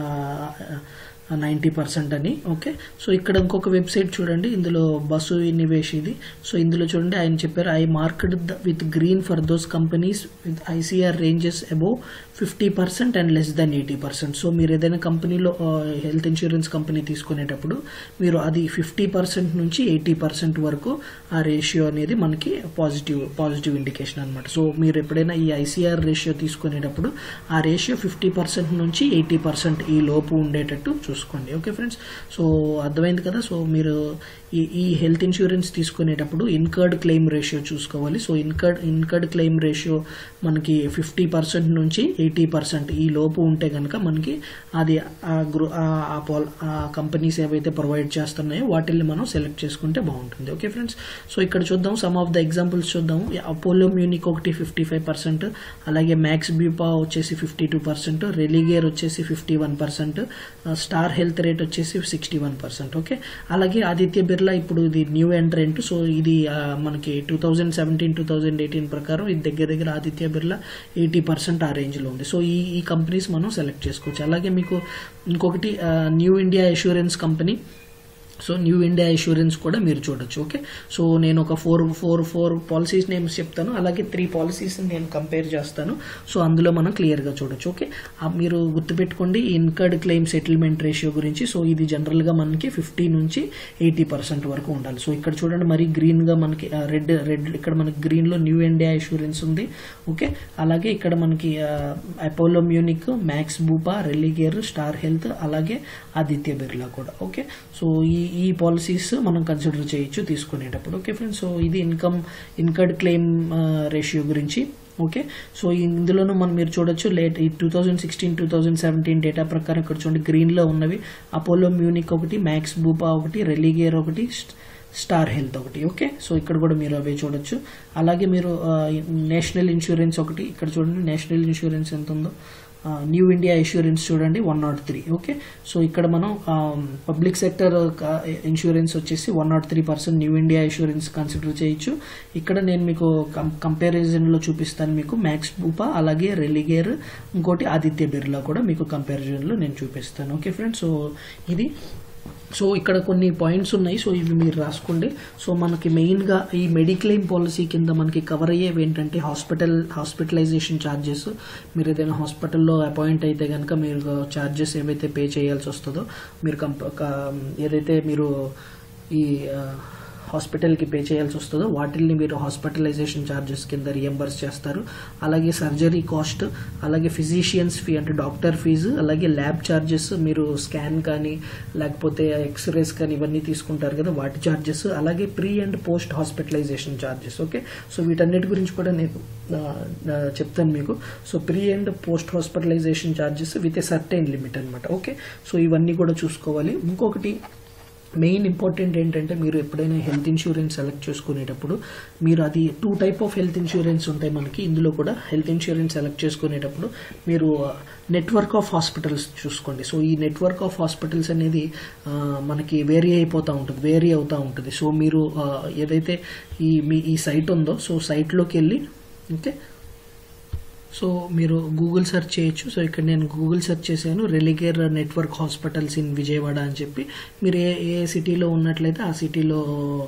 ninety percent అని okay so ఇక్కడ ఇంకొక website చూడండి ఇందులో బస్సు ఇన్నివేష్ ఇది సో ఇందులో చూడండి ఆయన చెప్పారు I market with green for those companies with ICR ranges above fifty percent and less than eighty percent so మీరు ఏదైనా కంపెనీలో హెల్త్ ఇన్సూరెన్స్ కంపెనీ తీసుకునేటప్పుడు మీరు అది ఫిఫ్టీ పర్సెంట్ నుంచి ఎయిటీ పర్సెంట్ వరకు ఆ రేషియో అనేది మనకి పాజిటివ్ పాజిటివ్ ఇండికేషన్ అనమాట సో మీరు ఎప్పుడైనా ఈ ఐసీఆర్ రేషియో తీసుకునేటప్పుడు ఆ రేషియో ఫిఫ్టీ పర్సెంట్ నుంచి ఎయిటీ పర్సెంట్ ఈ లోపు ఉండేటట్టు చూసుకోండి ఓకే ఫ్రెండ్స్ సో అర్థమైంది కదా సో మీరు ఈ ఈ హెల్త్ ఇన్సూరెన్స్ తీసుకునేటప్పుడు ఇన్కర్డ్ క్లెయిమ్ రేషియో చూసుకోవాలి so incurred incurred claim ratio మనకి ఫిఫ్టీ పర్సెంట్ నుంచి ఎయిటీ పర్సెంట్ ఈ లోపు ఉంటే కనుక మనకి అది ఆ గ్రూ ఆ- ఆ పాల్ ఆ కంపెనీస్ ఏవైతే ప్రొవైడ్ చేస్తున్నాయో వాటిల్ని మనం సెలెక్ట్ చేసుకుంటే బాగుంటుంది ఓకే ఫ్రెండ్స్ సో ఇక్కడ చూద్దాం సమ్ ఆఫ్ ద ఎగ్జాంపుల్స్ చూద్దాం అపోలో మ్యూనిక్ ఒకటి ఫిఫ్టీ ఫైవ్ పర్సెంట్ అలాగే మ్యాక్స్ బ్యూపా వచ్చేసి ఫిఫ్టీ టూ పర్సెంట్ రెలిగేర్ వచ్చేసి fifty one percent Star Health rate వచ్చేసి సిక్స్టీ వన్ పర్సెంట్ ఓకే అలాగే ఆదిత్య బిర్లా ఇప్పుడు ఇది న్యూ ఎంట్రెంట్ సో ఇది ఆ, మనకి two thousand seventeen two thousand eighteen ప్రకారం ఇది దగ్గర దగ్గర ఆదిత్య బిర్లా ఎయిటీ పర్సెంట్ ఆ రేంజ్ లో ఉంది సో ఈ ఈ కంపెనీస్ మనం సెలెక్ట్ చేసుకోవచ్చు అలాగే మీకు ఇంకొకటి New India Insurance company so New India Insurance కూడా మీరు చూడొచ్చు ఓకే సో నేను ఒక four four four policies names చెప్తాను అలాగే త్రీ పాలసీస్ నేను కంపేర్ చేస్తాను సో అందులో మనం క్లియర్గా చూడొచ్చు ఓకే ఆ మీరు గుర్తుపెట్టుకోండి ఇన్కర్డ్ క్లెయిమ్ సెటిల్మెంట్ రేషియో గురించి సో ఇది జనరల్గా మనకి ఫిఫ్టీ నుంచి ఎయిటీ పర్సెంట్ వరకు ఉండాలి సో ఇక్కడ చూడండి మరి గ్రీన్గా మనకి రెడ్ రెడ్ ఇక్కడ మనకి గ్రీన్లో న్యూ ఇండియా ఇన్సూరెన్స్ ఉంది ఓకే అలాగే ఇక్కడ మనకి Apollo Munich Max Bupa Religare Star Health అలాగే ఆదిత్య బిర్లా కూడా ఓకే సో ఈ ఈ పాలసీస్ మనం కన్సిడర్ చేయొచ్చు తీసుకునేటప్పుడు ఓకే ఫ్రెండ్స్ సో ఇది ఇన్కమ్ ఇన్కర్డ్ క్లెయిమ్ రేషియో గురించి ఓకే సో ఇందులోనూ మనం మీరు చూడొచ్చు లేట్ ఈ two thousand sixteen two thousand seventeen data ప్రకారం ఇక్కడ చూడండి గ్రీన్లో ఉన్నవి అపోలో మ్యూనిక్ ఒకటి మ్యాక్స్ బూపా ఒకటి రెలిగేర్ ఒకటి స్టార్ హెల్త్ ఒకటి ఓకే సో ఇక్కడ కూడా మీరు అవే చూడొచ్చు అలాగే మీరు నేషనల్ ఇన్సూరెన్స్ ఒకటి ఇక్కడ చూడండి నేషనల్ ఇన్సూరెన్స్ ఎంత ఉందో న్యూ ఇండియా ఇన్సూరెన్స్ చూడండి one nought three okay so ఇక్కడ మనం పబ్లిక్ సెక్టర్ ఇన్సూరెన్స్ వచ్చేసి one nought three percent New India Insurance consider చేయొచ్చు ఇక్కడ నేను మీకు కంపారిజన్లో చూపిస్తాను మీకు మ్యాక్స్ బూపా అలాగే రెలిగేర్ ఇంకోటి ఆదిత్య బిర్లా కూడా మీకు కంపారిజన్లో నేను చూపిస్తాను ఓకే ఫ్రెండ్స్ సో ఇది సో ఇక్కడ కొన్ని పాయింట్స్ ఉన్నాయి సో ఇవి మీరు రాసుకోండి సో మనకి మెయిన్గా ఈ మెడిక్లెయిమ్ పాలసీ కింద మనకి కవర్ అయ్యేవి ఏంటంటే హాస్పిటల్ హాస్పిటలైజేషన్ ఛార్జెస్ మీరు ఏదైనా హాస్పిటల్లో అపాయింట్ అయితే కనుక మీరు ఛార్జెస్ ఏవైతే పే చేయాల్సి వస్తుందో మీరు కంప క- ఏదైతే మీరు ఈ ఆ, హాస్పిటల్కి పే చేయాల్సి వస్తుందో వాటిల్ని మీరు హాస్పిటలైజేషన్ ఛార్జెస్ కింద రియంబర్స్ చేస్తారు అలాగే సర్జరీ కాస్ట్ అలాగే ఫిజిషియన్స్ ఫీ అంటే డాక్టర్ ఫీజు అలాగే ల్యాబ్ ఛార్జెస్ మీరు స్కాన్ కానీ లేకపోతే ఎక్స్రేస్ కానీ ఇవన్నీ తీసుకుంటారు కదా వాటి ఛార్జెస్ అలాగే pre and post hospitalisation charges okay so వీటన్నిటి గురించి కూడా నేను ఆ, ఆ, చెప్తాను మీకు so pre and post hospitalisation charges with a certain limit అనమాట ఓకే సో ఇవన్నీ కూడా చూసుకోవాలి ఇంకొకటి మెయిన్ ఇంపార్టెంట్ ఏంటంటే మీరు ఎప్పుడైనా హెల్త్ ఇన్సూరెన్స్ సెలెక్ట్ చేసుకునేటప్పుడు మీరు అది two type of health insurance ఉంటాయి మనకి ఇందులో కూడా హెల్త్ ఇన్సూరెన్స్ సెలెక్ట్ చేసుకునేటప్పుడు మీరు నెట్వర్క్ ఆఫ్ హాస్పిటల్స్ చూసుకోండి సో ఈ నెట్వర్క్ ఆఫ్ హాస్పిటల్స్ అనేది ఆ, మనకి వేరీ అయిపోతూ ఉంటుంది వేరీ అవుతూ ఉంటుంది సో మీరు ఆ, ఏదైతే ఈ మీ ఈ సైట్ ఉందో సో సైట్లోకి వెళ్ళి ఓకే సో మీరు గూగుల్ సెర్చ్ చేయొచ్చు సో ఇక్కడ నేను గూగుల్ సెర్చ్ చేశాను Religare network hospitals in Vijayawada అని చెప్పి మీరు ఏ ఏ సిటీలో ఉన్నట్లయితే ఆ సిటీలో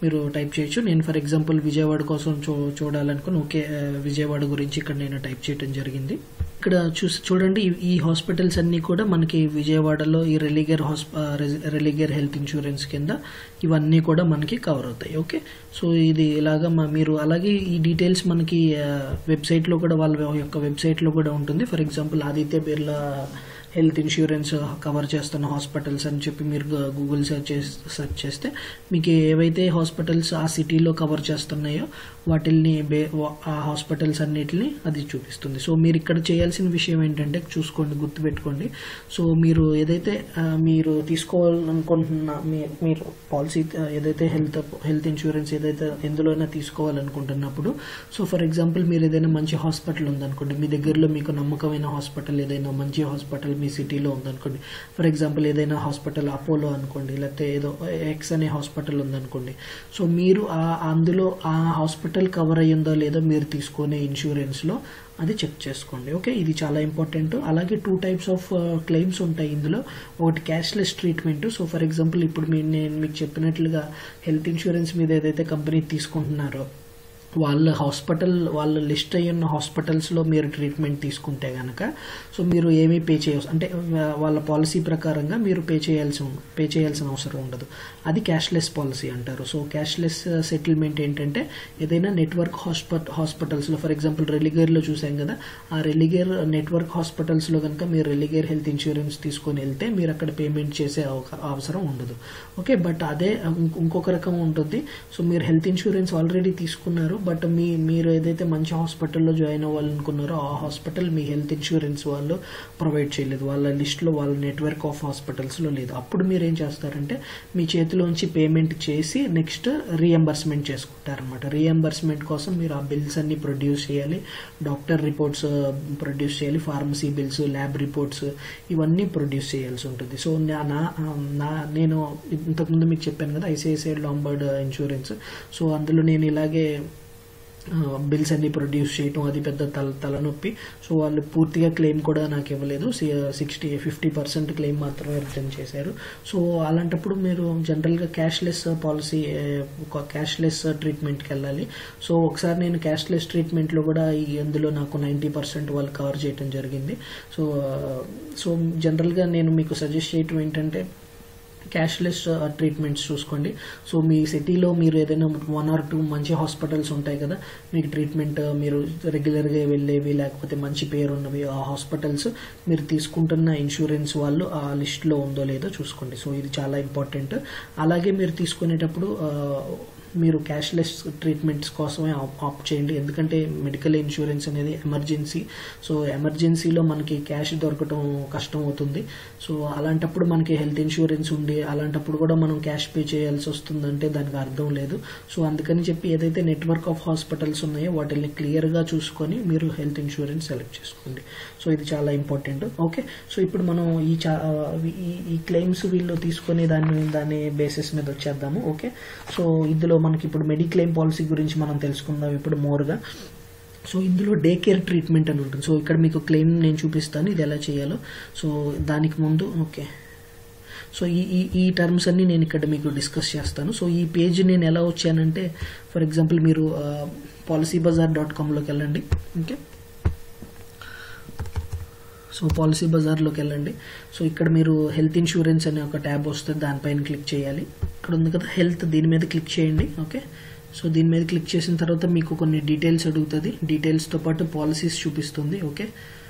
మీరు టైప్ చేయొచ్చు నేను ఫర్ ఎగ్జాంపుల్ విజయవాడ కోసం చూ చూడాలనుకుని ఓకే ఆ, విజయవాడ గురించి ఇక్కడ నేను టైప్ చేయడం జరిగింది ఇక్కడ చూసి చూడండి ఈ- ఈ హాస్పిటల్స్ అన్ని కూడా మనకి విజయవాడలో ఈ రెలిగర్ హాస్ప రెలిగర్ హెల్త్ ఇన్సూరెన్స్ కింద ఇవన్నీ కూడా మనకి కవర్ అవుతాయి ఓకే సో ఇది ఇలాగా మా- మీరు అలాగే ఈ డీటెయిల్స్ మనకి వెబ్సైట్ లో కూడా వాళ్ళ యొక్క వెబ్సైట్ లో కూడా ఉంటుంది for example Aditya Birla health insurance cover చేస్తున్న హాస్పిటల్స్ అని చెప్పి మీరు గు- గూగుల్ సెర్చ్ చేసి సెర్చ్ చేస్తే మీకు ఏవైతే హాస్పిటల్స్ ఆ సిటీలో కవర్ చేస్తున్నాయో వాటిల్ని బే వా- ఆ హాస్పిటల్స్ అన్నిటిని అది చూపిస్తుంది సో మీరు ఇక్కడ చేయాల్సిన విషయం ఏంటంటే చూసుకోండి గుర్తుపెట్టుకోండి సో మీరు ఏదైతే ఆ, మీరు తీసుకోవాలనుకుంటున్న మీ- మీరు పాలసీ ఆ, ఏదైతే హెల్త్ హెల్త్ ఇన్సూరెన్స్ ఏదైతే ఎందులోనైనా తీసుకోవాలనుకుంటున్నప్పుడు సో ఫర్ ఎగ్జాంపుల్ మీరు ఏదైనా మంచి హాస్పిటల్ ఉందనుకోండి మీ దగ్గరలో మీకు నమ్మకమైన హాస్పిటల్ ఏదైనా మంచి హాస్పిటల్ మీ సిటీలో ఉందనుకోండి ఫర్ ఎగ్జాంపుల్ ఏదైనా హాస్పిటల్ అపోలో అనుకోండి లేకపోతే ఏదో ఎక్స్ అనే హాస్పిటల్ ఉందనుకోండి సో మీరు ఆ అందులో ఆ హాస్పిటల్ కవర్ అయ్యిందో లేదో మీరు తీసుకునే ఇన్సూరెన్స్ లో అది చెక్ చేసుకోండి ఓకే ఇది చాలా ఇంపార్టెంట్ అలాగే టూ టైప్స్ ఆఫ్ క్లెయిమ్స్ ఉంటాయి ఇందులో ఒకటి cashless treatment so for example ఇప్పుడు మీ నేను మీకు చెప్పినట్లుగా హెల్త్ ఇన్సూరెన్స్ మీద ఏదైతే కంపెనీ తీసుకుంటున్నారో వాళ్ళ హాస్పిటల్ వాళ్ళ లిస్ట్ అయ్యి ఉన్న హాస్పిటల్స్లో మీరు ట్రీట్మెంట్ తీసుకుంటే గనక సో మీరు ఏమీ పే చేయవలసి అంటే వా- వాళ్ళ పాలసీ ప్రకారంగా మీరు పే చేయాల్సి ఉం- పే చేయాల్సిన అవసరం ఉండదు అది క్యాష్లెస్ పాలసీ అంటారు సో క్యాష్లెస్ సెటిల్మెంట్ ఏంటంటే ఏదైనా నెట్వర్క్ హాస్పిట హాస్పిటల్స్లో ఫర్ ఎగ్జాంపుల్ రెలిగేర్లో చూసాం కదా ఆ రెలిగేర్ నెట్వర్క్ హాస్పిటల్స్లో కనుక మీరు రెలిగేర్ హెల్త్ ఇన్సూరెన్స్ తీసుకొని వెళ్తే మీరు అక్కడ పేమెంట్ చేసే అవక- అవసరం ఉండదు ఓకే బట్ అదే ఇంకొ- ఇంకొక రకం ఉంటుంది సో మీరు హెల్త్ ఇన్సూరెన్స్ ఆల్రెడీ తీసుకున్నారు బట్ మీ మీరు ఏదైతే మంచి హాస్పిటల్లో జాయిన్ అవ్వాలనుకున్నారో ఆ హాస్పిటల్ మీ హెల్త్ ఇన్సూరెన్స్ వాళ్ళు ప్రొవైడ్ చేయలేదు వాళ్ళ లిస్ట్లో వాళ్ళ నెట్వర్క్ ఆఫ్ హాస్పిటల్స్లో లేదు అప్పుడు మీరు ఏం చేస్తారంటే మీ చేతిలోంచి పేమెంట్ చేసి నెక్స్ట్ రీఎంబర్స్మెంట్ చేసుకుంటారనమాట రీఎంబర్స్మెంట్ కోసం మీరు ఆ బిల్స్ అన్ని ప్రొడ్యూస్ చేయాలి డాక్టర్ రిపోర్ట్స్ ప్రొడ్యూస్ చేయాలి ఫార్మసీ బిల్స్ ల్యాబ్ రిపోర్ట్స్ ఇవన్నీ ప్రొడ్యూస్ చేయాల్సి ఉంటుంది సో నా నా- నా నేను ఇంతకుముందు మీకు చెప్పాను కదా ఐసిఐసిఐ లాంబర్డ్ ఇన్సూరెన్స్ సో అందులో నేను ఇలాగే బిల్స్ అన్ని ప్రొడ్యూస్ చేయటం అది పెద్ద తల తలనొప్పి సో వాళ్ళు పూర్తిగా క్లెయిమ్ కూడా నాకు ఇవ్వలేదు సిక్స్టీ ఫిఫ్టీ పర్సెంట్ క్లెయిమ్ మాత్రమే రిటర్న్ చేశారు సో అలాంటప్పుడు మీరు జనరల్గా క్యాష్లెస్ పాలసీ క్యాష్లెస్ ట్రీట్మెంట్కి వెళ్ళాలి సో ఒకసారి నేను క్యాష్లెస్ ట్రీట్మెంట్లో కూడా ఈ అందులో నాకు నైంటీ పర్సెంట్ వాళ్ళు కవర్ చేయడం జరిగింది సో సో జనరల్గా నేను మీకు సజెస్ట్ చేయటం ఏంటంటే క్యాష్లెస్ ట్రీట్మెంట్స్ చూసుకోండి సో మీ సిటీలో మీరు ఏదైనా వన్ ఆర్ టూ మంచి హాస్పిటల్స్ ఉంటాయి కదా మీకు ట్రీట్మెంట్ మీరు రెగ్యులర్గా వెళ్ళేవి లేకపోతే మంచి పేరు ఉన్నవి ఆ హాస్పిటల్స్ మీరు తీసుకుంటున్న ఇన్సూరెన్స్ వాళ్ళు ఆ లిస్ట్లో ఉందో లేదో చూసుకోండి సో ఇది చాలా ఇంపార్టెంట్ అలాగే మీరు తీసుకునేటప్పుడు ఆ, మీరు క్యాష్లెస్ ట్రీట్మెంట్స్ కోసమే ఆప్- ఆప్ట్ చేయండి ఎందుకంటే మెడికల్ ఇన్సూరెన్స్ అనేది ఎమర్జెన్సీ సో ఎమర్జెన్సీలో మనకి క్యాష్ దొరకటం కష్టం అవుతుంది సో అలాంటప్పుడు మనకి హెల్త్ ఇన్సూరెన్స్ ఉండి అలాంటప్పుడు కూడా మనం క్యాష్ పే చేయాల్సి వస్తుందంటే దానికి అర్థం లేదు సో అందుకని చెప్పి ఏదైతే నెట్వర్క్ ఆఫ్ హాస్పిటల్స్ ఉన్నాయో వాటిని క్లియర్గా చూసుకొని మీరు హెల్త్ ఇన్సూరెన్స్ సెలెక్ట్ చేసుకోండి సో ఇది చాలా ఇంపార్టెంట్ ఓకే సో ఇప్పుడు మనం ఈ చా ఈ- ఈ క్లెయిమ్స్ వీళ్ళు తీసుకొని దాని దాని బేసిస్ మీద వచ్చేద్దాము ఓకే సో ఇందులో మనకి ఇప్పుడు మెడిక్లెయిమ్ పాలసీ గురించి మనం తెలుసుకుందాం ఇప్పుడు మోర్గా సో ఇందులో డే కేర్ ట్రీట్మెంట్ అని ఉంటుంది సో ఇక్కడ మీకు క్లెయిమ్ నేను చూపిస్తాను ఇది ఎలా చేయాలో సో దానికి ముందు ఓకే సో ఈ ఈ ఈ టర్మ్స్ అన్ని నేను ఇక్కడ మీకు డిస్కస్ చేస్తాను సో ఈ పేజ్ నేను ఎలా వచ్చానంటే ఫర్ ఎగ్జాంపుల్ మీరు పాలసీ బజార్ డాట్ కామ్లోకి వెళ్ళండి ఓకే సో పాలసీ బజార్లోకి వెళ్ళండి సో ఇక్కడ మీరు హెల్త్ ఇన్సూరెన్స్ అనే ఒక ట్యాబ్ వస్తుంది దానిపైన క్లిక్ చేయాలి ఇక్కడ ఉంది కదా హెల్త్ దీని మీద క్లిక్ చేయండి ఓకే సో దీని మీద క్లిక్ చేసిన తర్వాత మీకు కొన్ని డీటెయిల్స్ అడుగుతుంది డీటెయిల్స్తో పాటు పాలసీస్ చూపిస్తుంది ఓకే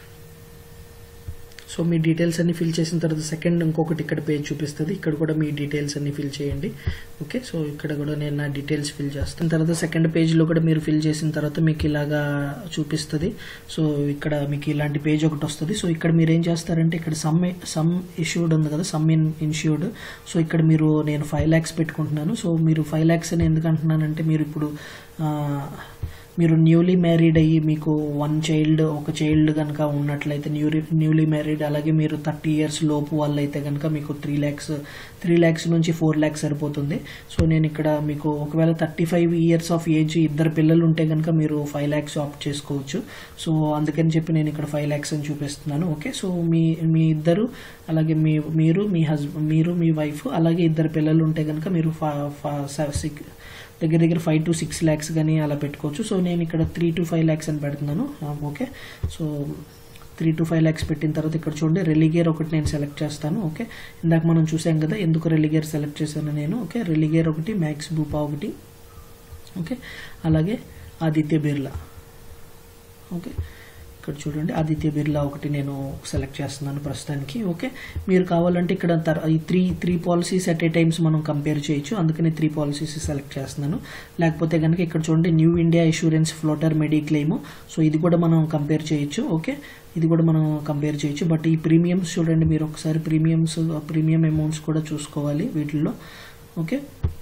సో మీ డీటెయిల్స్ అన్ని ఫిల్ చేసిన తర్వాత సెకండ్ ఇంకొకటి ఇక్కడ పేజ్ చూపిస్తుంది ఇక్కడ కూడా మీ డీటెయిల్స్ అన్ని ఫిల్ చేయండి ఓకే సో ఇక్కడ కూడా నేను నా డీటెయిల్స్ ఫిల్ చేస్తాను తర్వాత సెకండ్ పేజ్లో కూడా మీరు ఫిల్ చేసిన తర్వాత మీకు ఇలాగా చూపిస్తుంది సో ఇక్కడ మీకు ఇలాంటి పేజ్ ఒకటి వస్తుంది సో ఇక్కడ మీరు ఏం చేస్తారంటే ఇక్కడ సమ్ సమ్ ఇష్యూడ్ ఉంది కదా సమ్ ఇన్ ఇన్ష్యూర్డ్ సో ఇక్కడ మీరు నేను ఫైవ్ ల్యాక్స్ పెట్టుకుంటున్నాను సో మీరు ఫైవ్ ల్యాక్స్ అని ఎందుకు అంటున్నానంటే మీరు ఇప్పుడు ఆ, మీరు న్యూలీ మ్యారీడ్ అయ్యి మీకు వన్ చైల్డ్ ఒక చైల్డ్ కనుక ఉన్నట్లయితే న్యూలీ న్యూలీ మ్యారీడ్ అలాగే మీరు థర్టీ ఇయర్స్ లోపు వాళ్ళైతే కనుక మీకు త్రీ ల్యాక్స్ త్రీ ల్యాక్స్ నుంచి ఫోర్ ల్యాక్స్ సరిపోతుంది సో నేను ఇక్కడ మీకు ఒకవేళ thirty five years of age ఇద్దరు పిల్లలు ఉంటే కనుక మీరు ఫైవ్ ల్యాక్స్ ఆప్ట్ చేసుకోవచ్చు సో అందుకని చెప్పి నేను ఇక్కడ ఫైవ్ ల్యాక్స్ అని చూపిస్తున్నాను ఓకే సో మీ మీ ఇద్దరు అలాగే మీ మీరు మీ హస్బెండ్ మీరు మీ వైఫ్ అలాగే ఇద్దరు పిల్లలు ఉంటే కనుక మీరు దగ్గర దగ్గర ఫైవ్ టు సిక్స్ ల్యాక్స్ కానీ అలా పెట్టుకోవచ్చు సో నేను ఇక్కడ త్రీ టు ఫైవ్ ల్యాక్స్ అని పెడుతున్నాను okay so three to five lakhs పెట్టిన తర్వాత ఇక్కడ చూడండి రెలిగేర్ ఒకటి నేను సెలెక్ట్ చేస్తాను ఓకే ఇందాక మనం చూసాం కదా ఎందుకు రెలిగేర్ సెలెక్ట్ చేశాను నేను ఓకే రెలిగేర్ ఒకటి మ్యాక్స్ బూపా ఒకటి ఓకే అలాగే ఆదిత్య బిర్లా ఓకే ఇక్కడ చూడండి ఆదిత్య బిర్లా ఒకటి నేను సెలెక్ట్ చేస్తున్నాను ప్రస్తుతానికి ఓకే మీరు కావాలంటే ఇక్కడ తర్- ఈ three three policies at a times మనం కంపేర్ చేయొచ్చు అందుకని త్రీ పాలసీస్ సెలెక్ట్ చేస్తున్నాను లేకపోతే కనుక ఇక్కడ చూడండి New India insurance floater mediclaim so ఇది కూడా మనం కంపేర్ చేయొచ్చు ఓకే ఇది కూడా మనం కంపేర్ చేయొచ్చు బట్ ఈ ప్రీమియమ్స్ చూడండి మీరు ఒకసారి ప్రీమియమ్స్ ప్రీమియం అమౌంట్స్ కూడా చూసుకోవాలి వీటిల్లో ఓకే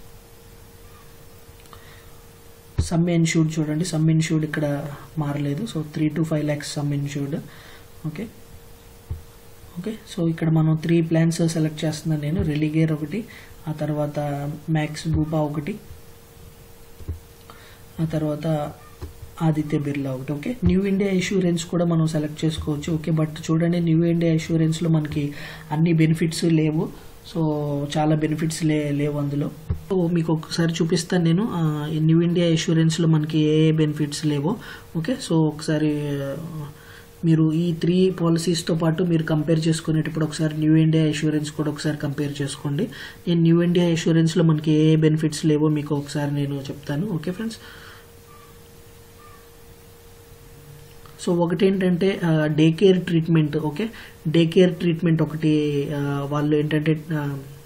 సమ్ ఇన్షూర్డ్ చూడండి సమ్ ఇన్షూర్డ్ ఇక్కడ మారలేదు so three to five lakhs sum insured okay okay so ఇక్కడ మనం త్రీ ప్లాన్స్ సెలెక్ట్ చేస్తున్నాను నేను రెలిగేర్ ఒకటి ఆ తర్వాత మ్యాక్స్ బూపా ఒకటి ఆ తర్వాత ఆదిత్య బిర్లా ఒకటి ఓకే న్యూ ఇండియా ఇన్సూరెన్స్ కూడా మనం సెలెక్ట్ చేసుకోవచ్చు ఓకే బట్ చూడండి న్యూ ఇండియా ఇన్సూరెన్స్లో మనకి అన్ని బెనిఫిట్స్ లేవు సో చాలా బెనిఫిట్స్ లే లేవు అందులో సో మీకు ఒకసారి చూపిస్తాను నేను ఆ, ఈ న్యూ ఇండియా ఇన్సూరెన్స్లో మనకి ఏ ఏ బెనిఫిట్స్ లేవో ఓకే సో ఒకసారి ఆ, మీరు ఈ త్రీ పాలసీస్తో పాటు మీరు కంపేర్ చేసుకునేటప్పుడు ఒకసారి న్యూ ఇండియా ఇన్సూరెన్స్ కూడా ఒకసారి కంపేర్ చేసుకోండి నేను న్యూ ఇండియా ఇన్సూరెన్స్లో మనకి ఏ ఏ బెనిఫిట్స్ లేవో మీకు ఒకసారి నేను చెప్తాను ఓకే ఫ్రెండ్స్ సో ఒకటి ఏంటంటే day care treatment okay day care treatment ఒకటి ఆ, వాళ్ళు ఏంటంటే ఆ,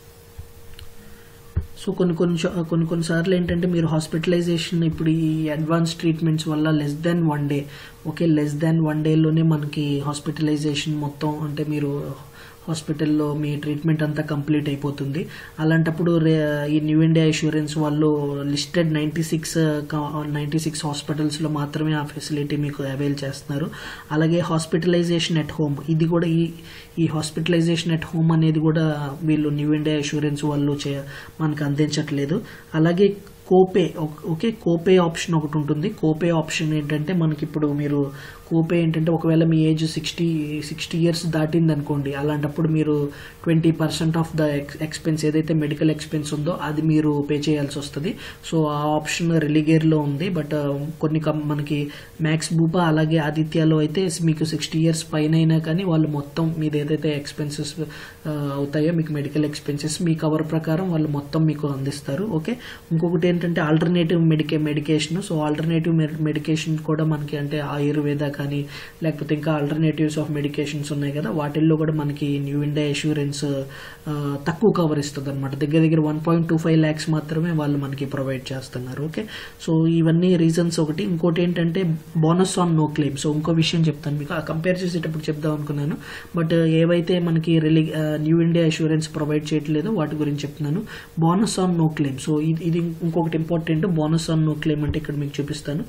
సో కొన్ని కొన్ని చో- కొన్ని కొన్నిసార్లు ఏంటంటే మీరు హాస్పిటలైజేషన్ ఇప్పుడు ఈ అడ్వాన్స్ ట్రీట్మెంట్స్ వల్ల less than one day okay less than one డేలోనే మనకి హాస్పిటలైజేషన్ మొత్తం అంటే మీరు హాస్పిటల్లో మీ ట్రీట్మెంట్ అంతా కంప్లీట్ అయిపోతుంది అలాంటప్పుడు రే- ఈ న్యూ ఇండియా ఇన్సూరెన్స్ వాళ్ళు listed ninety six ninety six హాస్పిటల్స్లో మాత్రమే ఆ ఫెసిలిటీ మీకు అవైల్ చేస్తున్నారు అలాగే హాస్పిటలైజేషన్ ఎట్ హోమ్ ఇది కూడా ఈ ఈ హాస్పిటలైజేషన్ ఎట్ హోమ్ అనేది కూడా వీళ్ళు న్యూ ఇండియా ఇన్సూరెన్స్ వాళ్ళు చే మనకు అందించట్లేదు అలాగే కోపే ఓ- ఓకే కోపే ఆప్షన్ ఒకటి ఉంటుంది కోపే ఆప్షన్ ఏంటంటే మనకి ఇప్పుడు మీరు కోపే ఏంటంటే ఒకవేళ మీ ఏజ్ సిక్స్టీ సిక్స్టీ ఇయర్స్ దాటింది అనుకోండి అలాంటప్పుడు మీరు twenty percent of the expense ఏదైతే మెడికల్ ఎక్స్పెన్స్ ఉందో అది మీరు పే చేయాల్సి వస్తుంది సో ఆ ఆప్షన్ రిలిగేర్లో ఉంది బట్ కొన్ని కం- మనకి మ్యాక్స్ బూపా అలాగే ఆదిత్యలో అయితే మీకు సిక్స్టీ ఇయర్స్ పైన అయినా కానీ వాళ్ళు మొత్తం మీది ఏదైతే ఎక్స్పెన్సెస్ అవుతాయో మీకు మెడికల్ ఎక్స్పెన్సెస్ మీ కవర్ ప్రకారం వాళ్ళు మొత్తం మీకు అందిస్తారు ఓకే ఇంకొకటి ఏంటంటే alternative medic medication so alternative medication కూడా మనకి అంటే ఆయుర్వేద కానీ లేకపోతే ఇంకా ఆల్టర్నేటివ్స్ ఆఫ్ మెడికేషన్స్ ఉన్నాయి కదా వాటిల్లో కూడా మనకి న్యూ ఇండియా ఇన్సూరెన్స్ తక్కువ కవర్ ఇస్తుంది అనమాట దగ్గర దగ్గర one point two five lakhs మాత్రమే వాళ్ళు మనకి ప్రొవైడ్ చేస్తున్నారు ఓకే సో ఇవన్నీ రీజన్స్ ఒకటి ఇంకోటి ఏంటంటే bonus on no claim so ఇంకో విషయం చెప్తాను మీకు కంపేర్ చేసేటప్పుడు చెప్దాం అనుకున్నాను బట్ ఏవైతే మనకి రిలీ న్యూ ఇండియా ఇన్సూరెన్స్ ప్రొవైడ్ చేయట్లేదో వాటి గురించి చెప్తున్నాను bonus on no claim so ఇది ఇది ఇంకొకటి important bonus on no claim అంటే ఇక్కడ మీకు చూపిస్తాను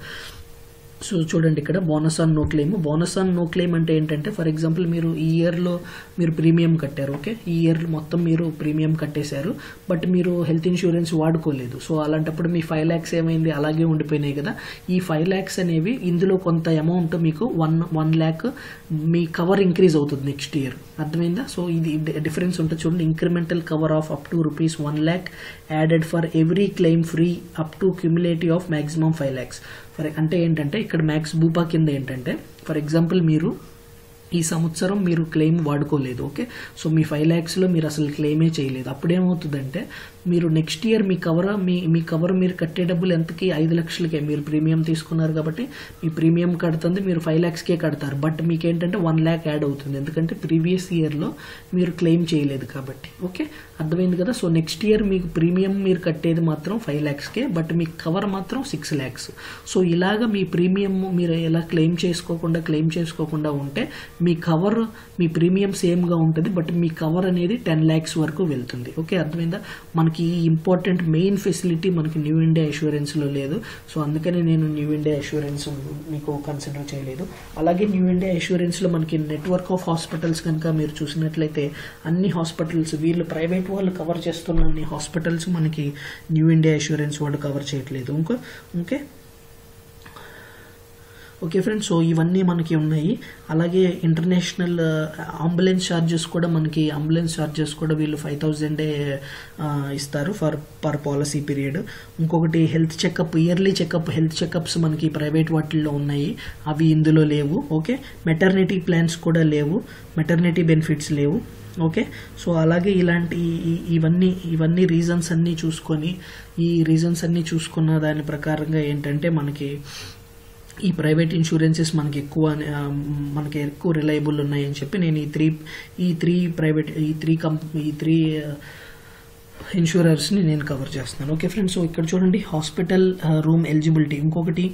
సో చూడండి ఇక్కడ bonus on no claim bonus on no claim అంటే ఏంటంటే ఫర్ ఎగ్జాంపుల్ మీరు ఈ ఇయర్లో మీరు ప్రీమియం కట్టారు ఓకే ఈ ఇయర్ మొత్తం మీరు ప్రీమియం కట్టేశారు బట్ మీరు హెల్త్ ఇన్సూరెన్స్ వాడుకోలేదు సో అలాంటప్పుడు మీ ఫైవ్ ల్యాక్స్ ఏమైంది అలాగే ఉండిపోయినాయి కదా ఈ ఫైవ్ ల్యాక్స్ అనేవి ఇందులో కొంత అమౌంట్ మీకు వన్ వన్ ల్యాక్ మీ కవర్ ఇంక్రీజ్ అవుతుంది నెక్స్ట్ ఇయర్ అర్థమైందా సో ఇది డిఫరెన్స్ ఉంటుంది చూడండి incremental cover of up to rupees one lakh added for every claim free up to cumulative of maximum five lakhs for అంటే ఏంటంటే ఇక్కడ మ్యాక్స్ బూపా కింద ఏంటంటే ఫర్ ఎగ్జాంపుల్ మీరు ఈ సంవత్సరం మీరు క్లెయిమ్ వాడుకోలేదు ఓకే సో మీ ఫైవ్ ల్యాక్స్లో మీరు అసలు క్లెయిమే చేయలేదు అప్పుడేమవుతుందంటే మీరు నెక్స్ట్ ఇయర్ మీ కవర్ మీ మీ కవర్ మీరు కట్టే డబ్బులు ఎంతకి ఐదు లక్షలకే మీరు ప్రీమియం తీసుకున్నారు కాబట్టి మీ ప్రీమియం కడుతుంది మీరు ఫైవ్ ల్యాక్స్కే కడతారు బట్ మీకు ఏంటంటే వన్ ల్యాక్ యాడ్ అవుతుంది ఎందుకంటే ప్రీవియస్ ఇయర్లో మీరు క్లెయిమ్ చేయలేదు కాబట్టి ఓకే అర్థమైంది కదా సో నెక్స్ట్ ఇయర్ మీకు ప్రీమియం మీరు కట్టేది మాత్రం ఫైవ్ ల్యాక్స్కే బట్ మీ కవర్ మాత్రం సిక్స్ ల్యాక్స్ సో ఇలాగ మీ ప్రీమియం మీరు ఎలా క్లెయిమ్ చేసుకోకుండా క్లెయిమ్ చేసుకోకుండా ఉంటే మీ కవర్ మీ ప్రీమియం సేమ్గా ఉంటుంది బట్ మీ కవర్ అనేది టెన్ ల్యాక్స్ వరకు వెళ్తుంది ఓకే అర్థమైందా మనకి ఈ ఇంపార్టెంట్ మెయిన్ ఫెసిలిటీ మనకి న్యూ ఇండియా ఇన్సూరెన్స్లో లేదు సో అందుకని నేను న్యూ ఇండియా ఇన్సూరెన్స్ మీకు కన్సిడర్ చేయలేదు అలాగే న్యూ ఇండియా ఇన్సూరెన్స్లో మనకి నెట్వర్క్ ఆఫ్ హాస్పిటల్స్ కనుక మీరు చూసినట్లయితే అన్ని హాస్పిటల్స్ వీళ్ళు ప్రైవేట్ వాళ్ళు కవర్ చేస్తున్న అన్ని హాస్పిటల్స్ మనకి న్యూ ఇండియా ఇన్సూరెన్స్ వాళ్ళు కవర్ చేయట్లేదు ఇంకో ఓకే ఓకే ఫ్రెండ్స్ సో ఇవన్నీ మనకి ఉన్నాయి అలాగే ఇంటర్నేషనల్ అంబులెన్స్ ఛార్జెస్ కూడా మనకి అంబులెన్స్ ఛార్జెస్ కూడా వీళ్ళు ఫైవ్ థౌజండే ఇస్తారు ఫర్ పర్ పాలసీ పీరియడ్ ఇంకొకటి health checkup yearly checkup health checkups మనకి ప్రైవేట్ వాటిల్లో ఉన్నాయి అవి ఇందులో లేవు ఓకే మెటర్నిటీ ప్లాన్స్ కూడా లేవు మెటర్నిటీ బెనిఫిట్స్ లేవు ఓకే సో అలాగే ఇలాంటి ఈ- ఈ- ఇవన్నీ ఇవన్నీ రీజన్స్ అన్నీ చూసుకొని ఈ రీజన్స్ అన్నీ చూసుకున్న దాని ప్రకారంగా ఏంటంటే మనకి ఈ ప్రైవేట్ ఇన్సూరెన్సెస్ మనకి ఎక్కువ ఆ, మనకి ఎక్కువ రిలయబుల్ ఉన్నాయని చెప్పి నేను ఈ త్రీ ఈ త్రీ ప్రైవేట్ ఈ త్రీ కంప్ ఈ త్రీ ఇన్సూరర్స్ని నేను కవర్ చేస్తున్నాను ఓకే ఫ్రెండ్స్ సో ఇక్కడ చూడండి హాస్పిటల్ రూమ్ ఎలిజిబిలిటీ ఇంకొకటి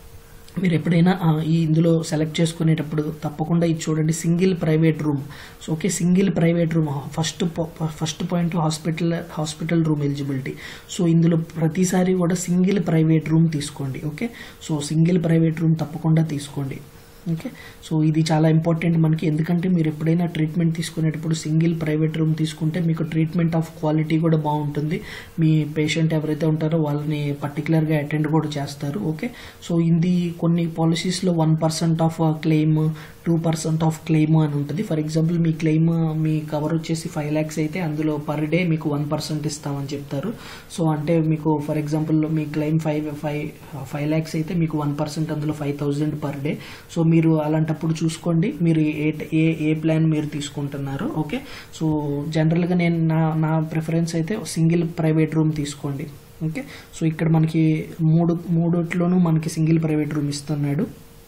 మీరు ఎప్పుడైనా ఆ, ఈ ఇందులో సెలెక్ట్ చేసుకునేటప్పుడు తప్పకుండా ఇది చూడండి single private room so okay single private room first first point hospital hospital room eligibility so ఇందులో ప్రతిసారి కూడా సింగిల్ ప్రైవేట్ రూమ్ తీసుకోండి okay so single private room తప్పకుండా తీసుకోండి ఓకే సో ఇది చాలా ఇంపార్టెంట్ మనకి ఎందుకంటే మీరు ఎప్పుడైనా ట్రీట్మెంట్ తీసుకునేటప్పుడు సింగిల్ ప్రైవేట్ రూమ్ తీసుకుంటే మీకు ట్రీట్మెంట్ ఆఫ్ క్వాలిటీ కూడా బాగుంటుంది మీ పేషెంట్ ఎవరైతే ఉంటారో వాళ్ళని పర్టికులర్గా అటెండ్ కూడా చేస్తారు ఓకే సో ఇది కొన్ని పాలసీస్లో one percent of claim two percent of claim అని ఉంటుంది ఫర్ ఎగ్జాంపుల్ మీ క్లెయిమ్ మీ కవర్ వచ్చేసి ఫైవ్ ల్యాక్స్ అయితే అందులో పర్ డే మీకు వన్ పర్సెంట్ ఇస్తామని చెప్తారు సో అంటే మీకు ఫర్ ఎగ్జాంపుల్ మీ claim five five five lakhs అయితే మీకు వన్ పర్సెంట్ అందులో five thousand per day so మీరు అలాంటప్పుడు చూసుకోండి మీరు ఏ ఏ ఏ ప్లాన్ మీరు తీసుకుంటున్నారు ఓకే సో జనరల్గా నేను నా నా ప్రిఫరెన్స్ అయితే సింగిల్ ప్రైవేట్ రూమ్ తీసుకోండి ఓకే సో ఇక్కడ మనకి మూడు మూడిట్లోనూ మనకి సింగిల్ ప్రైవేట్ రూమ్ ఇస్తున్నాడు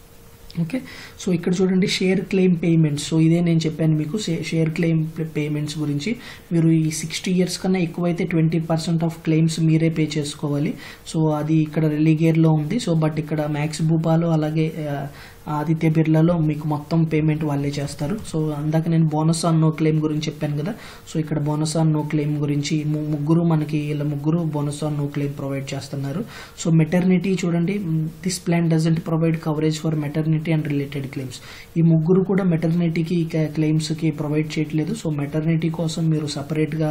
ఓకే సో ఇక్కడ చూడండి షేర్ క్లెయిమ్ పేమెంట్స్ సో ఇదే నేను చెప్పాను మీకు షే- షేర్ క్లెయిమ్ పేమెంట్స్ గురించి మీరు ఈ సిక్స్టీ ఇయర్స్ కన్నా ఎక్కువైతే ట్వంటీ పర్సెంట్ ఆఫ్ క్లెయిమ్స్ మీరే పే చేసుకోవాలి సో అది ఇక్కడ రిలీగేర్లో ఉంది సో బట్ ఇక్కడ మ్యాక్స్ భూపాలో అలాగే ఆ, ఆదిత్య బిర్లాలో మీకు మొత్తం పేమెంట్ వాళ్ళే చేస్తారు సో అందాక నేను బోనస్ ఆన్ నో క్లెయిమ్ గురించి చెప్పాను కదా సో ఇక్కడ బోనస్ ఆన్ నో క్లెయిమ్ గురించి ము- ముగ్గురు మనకి వీళ్ళ ముగ్గురు bonus on no claim provide చేస్తున్నారు సో మెటర్నిటీ చూడండి this plan doesn't provide coverage for maternity and related claims ఈ ముగ్గురు కూడా మెటర్నిటీకి క్లెయిమ్స్కి ప్రొవైడ్ చేయట్లేదు సో మెటర్నిటీ కోసం మీరు సపరేట్గా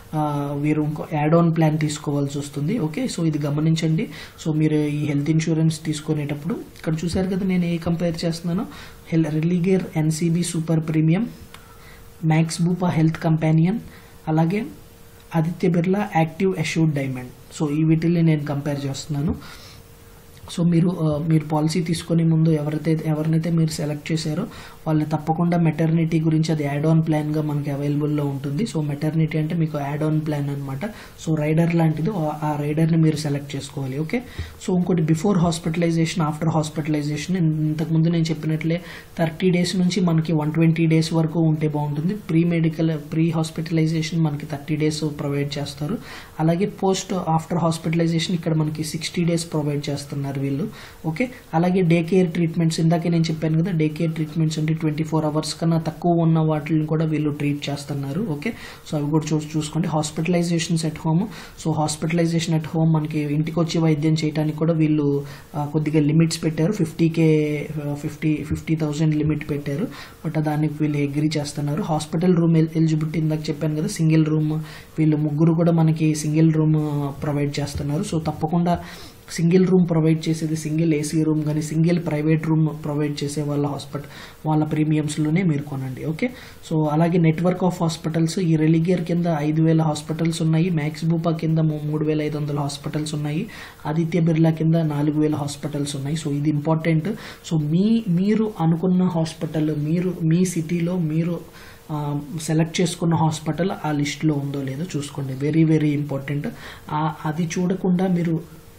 మీరు ఇంకో యాడ్ ఆన్ ప్లాన్ తీసుకోవాల్సి వస్తుంది ఓకే సో ఇది గమనించండి సో మీరు ఈ హెల్త్ ఇన్సూరెన్స్ తీసుకునేటప్పుడు ఇక్కడ చూసారు కదా నేను ఏ కంపేర్ చేస్తున్నానో హెల్ Religare NCB super premium Max Bupa health companion అలాగే Aditya Birla active assured diamond so ఈ వీటిల్ని నేను కంపేర్ చేస్తున్నాను సో మీరు ఆ, మీరు పాలసీ తీసుకునే ముందు ఎవరైతే ఎవరినైతే మీరు సెలెక్ట్ చేశారో వాళ్ళని తప్పకుండా మెటర్నిటీ గురించి అది యాడ్ ఆన్ ప్లాన్గా మనకి అవైలబుల్లో ఉంటుంది సో మెటర్నిటీ అంటే మీకు యాడ్ ఆన్ ప్లాన్ అనమాట సో రైడర్ లాంటిది ఆ- ఆ రైడర్ని మీరు సెలెక్ట్ చేసుకోవాలి ఓకే సో ఇంకోటి బిఫోర్ హాస్పిటలైజేషన్ ఆఫ్టర్ హాస్పిటలైజేషన్ ఇంతకుముందు నేను చెప్పినట్లే థర్టీ డేస్ నుంచి మనకి వన్ ట్వంటీ డేస్ వరకు ఉంటే బాగుంటుంది ప్రీ మెడికల్ ప్రీ హాస్పిటలైజేషన్ మనకి థర్టీ డేస్ ప్రొవైడ్ చేస్తారు అలాగే పోస్ట్ ఆఫ్టర్ హాస్పిటలైజేషన్ ఇక్కడ మనకి సిక్స్టీ డేస్ ప్రొవైడ్ చేస్తున్నారు వీళ్ళు ఓకే అలాగే డే కేర్ ట్రీట్మెంట్స్ ఇందాకే నేను చెప్పాను కదా డే కేర్ ట్రీట్మెంట్స్ అంటే ట్వంటీ ఫోర్ అవర్స్ కన్నా తక్కువ ఉన్న వాటిని కూడా వీళ్ళు ట్రీట్ చేస్తున్నారు ఓకే సో అవి కూడా చూ చూసుకోండి hospitalizations at home so hospitalization at home మనకి ఇంటికి వచ్చి వైద్యం చేయడానికి కూడా వీళ్ళు ఆ, కొద్దిగా లిమిట్స్ పెట్టారు fifty K fifty fifty thousand limit పెట్టారు బట్ దానికి వీళ్ళు అగ్రి చేస్తున్నారు హాస్పిటల్ రూమ్ ఎలిజిబిలిటీ ఇందాక చెప్పాను కదా సింగిల్ రూమ్ వీళ్ళు ముగ్గురు కూడా మనకి సింగిల్ రూమ్ ప్రొవైడ్ చేస్తున్నారు సో తప్పకుండా సింగిల్ రూమ్ ప్రొవైడ్ చేసేది సింగిల్ ఏసీ రూమ్ కానీ సింగిల్ ప్రైవేట్ రూమ్ ప్రొవైడ్ చేసే వాళ్ళ హాస్పిటల్ వాళ్ళ ప్రీమియమ్స్లోనే మీరు కొనండి ఓకే సో అలాగే నెట్వర్క్ ఆఫ్ హాస్పిటల్స్ ఈ రెలిగేర్ కింద ఐదు వేల హాస్పిటల్స్ ఉన్నాయి మ్యాక్స్ బూపా కింద మూ- మూడు వేల ఐదు వందల హాస్పిటల్స్ ఉన్నాయి ఆదిత్య బిర్లా కింద నాలుగు వేల హాస్పిటల్స్ ఉన్నాయి సో ఇది ఇంపార్టెంట్ సో మీ మీరు అనుకున్న హాస్పిటల్ మీరు మీ సిటీలో మీరు ఆ, సెలెక్ట్ చేసుకున్న హాస్పిటల్ ఆ లిస్ట్లో ఉందో లేదో చూసుకోండి వెరీ వెరీ ఇంపార్టెంట్ అది చూడకుండా మీరు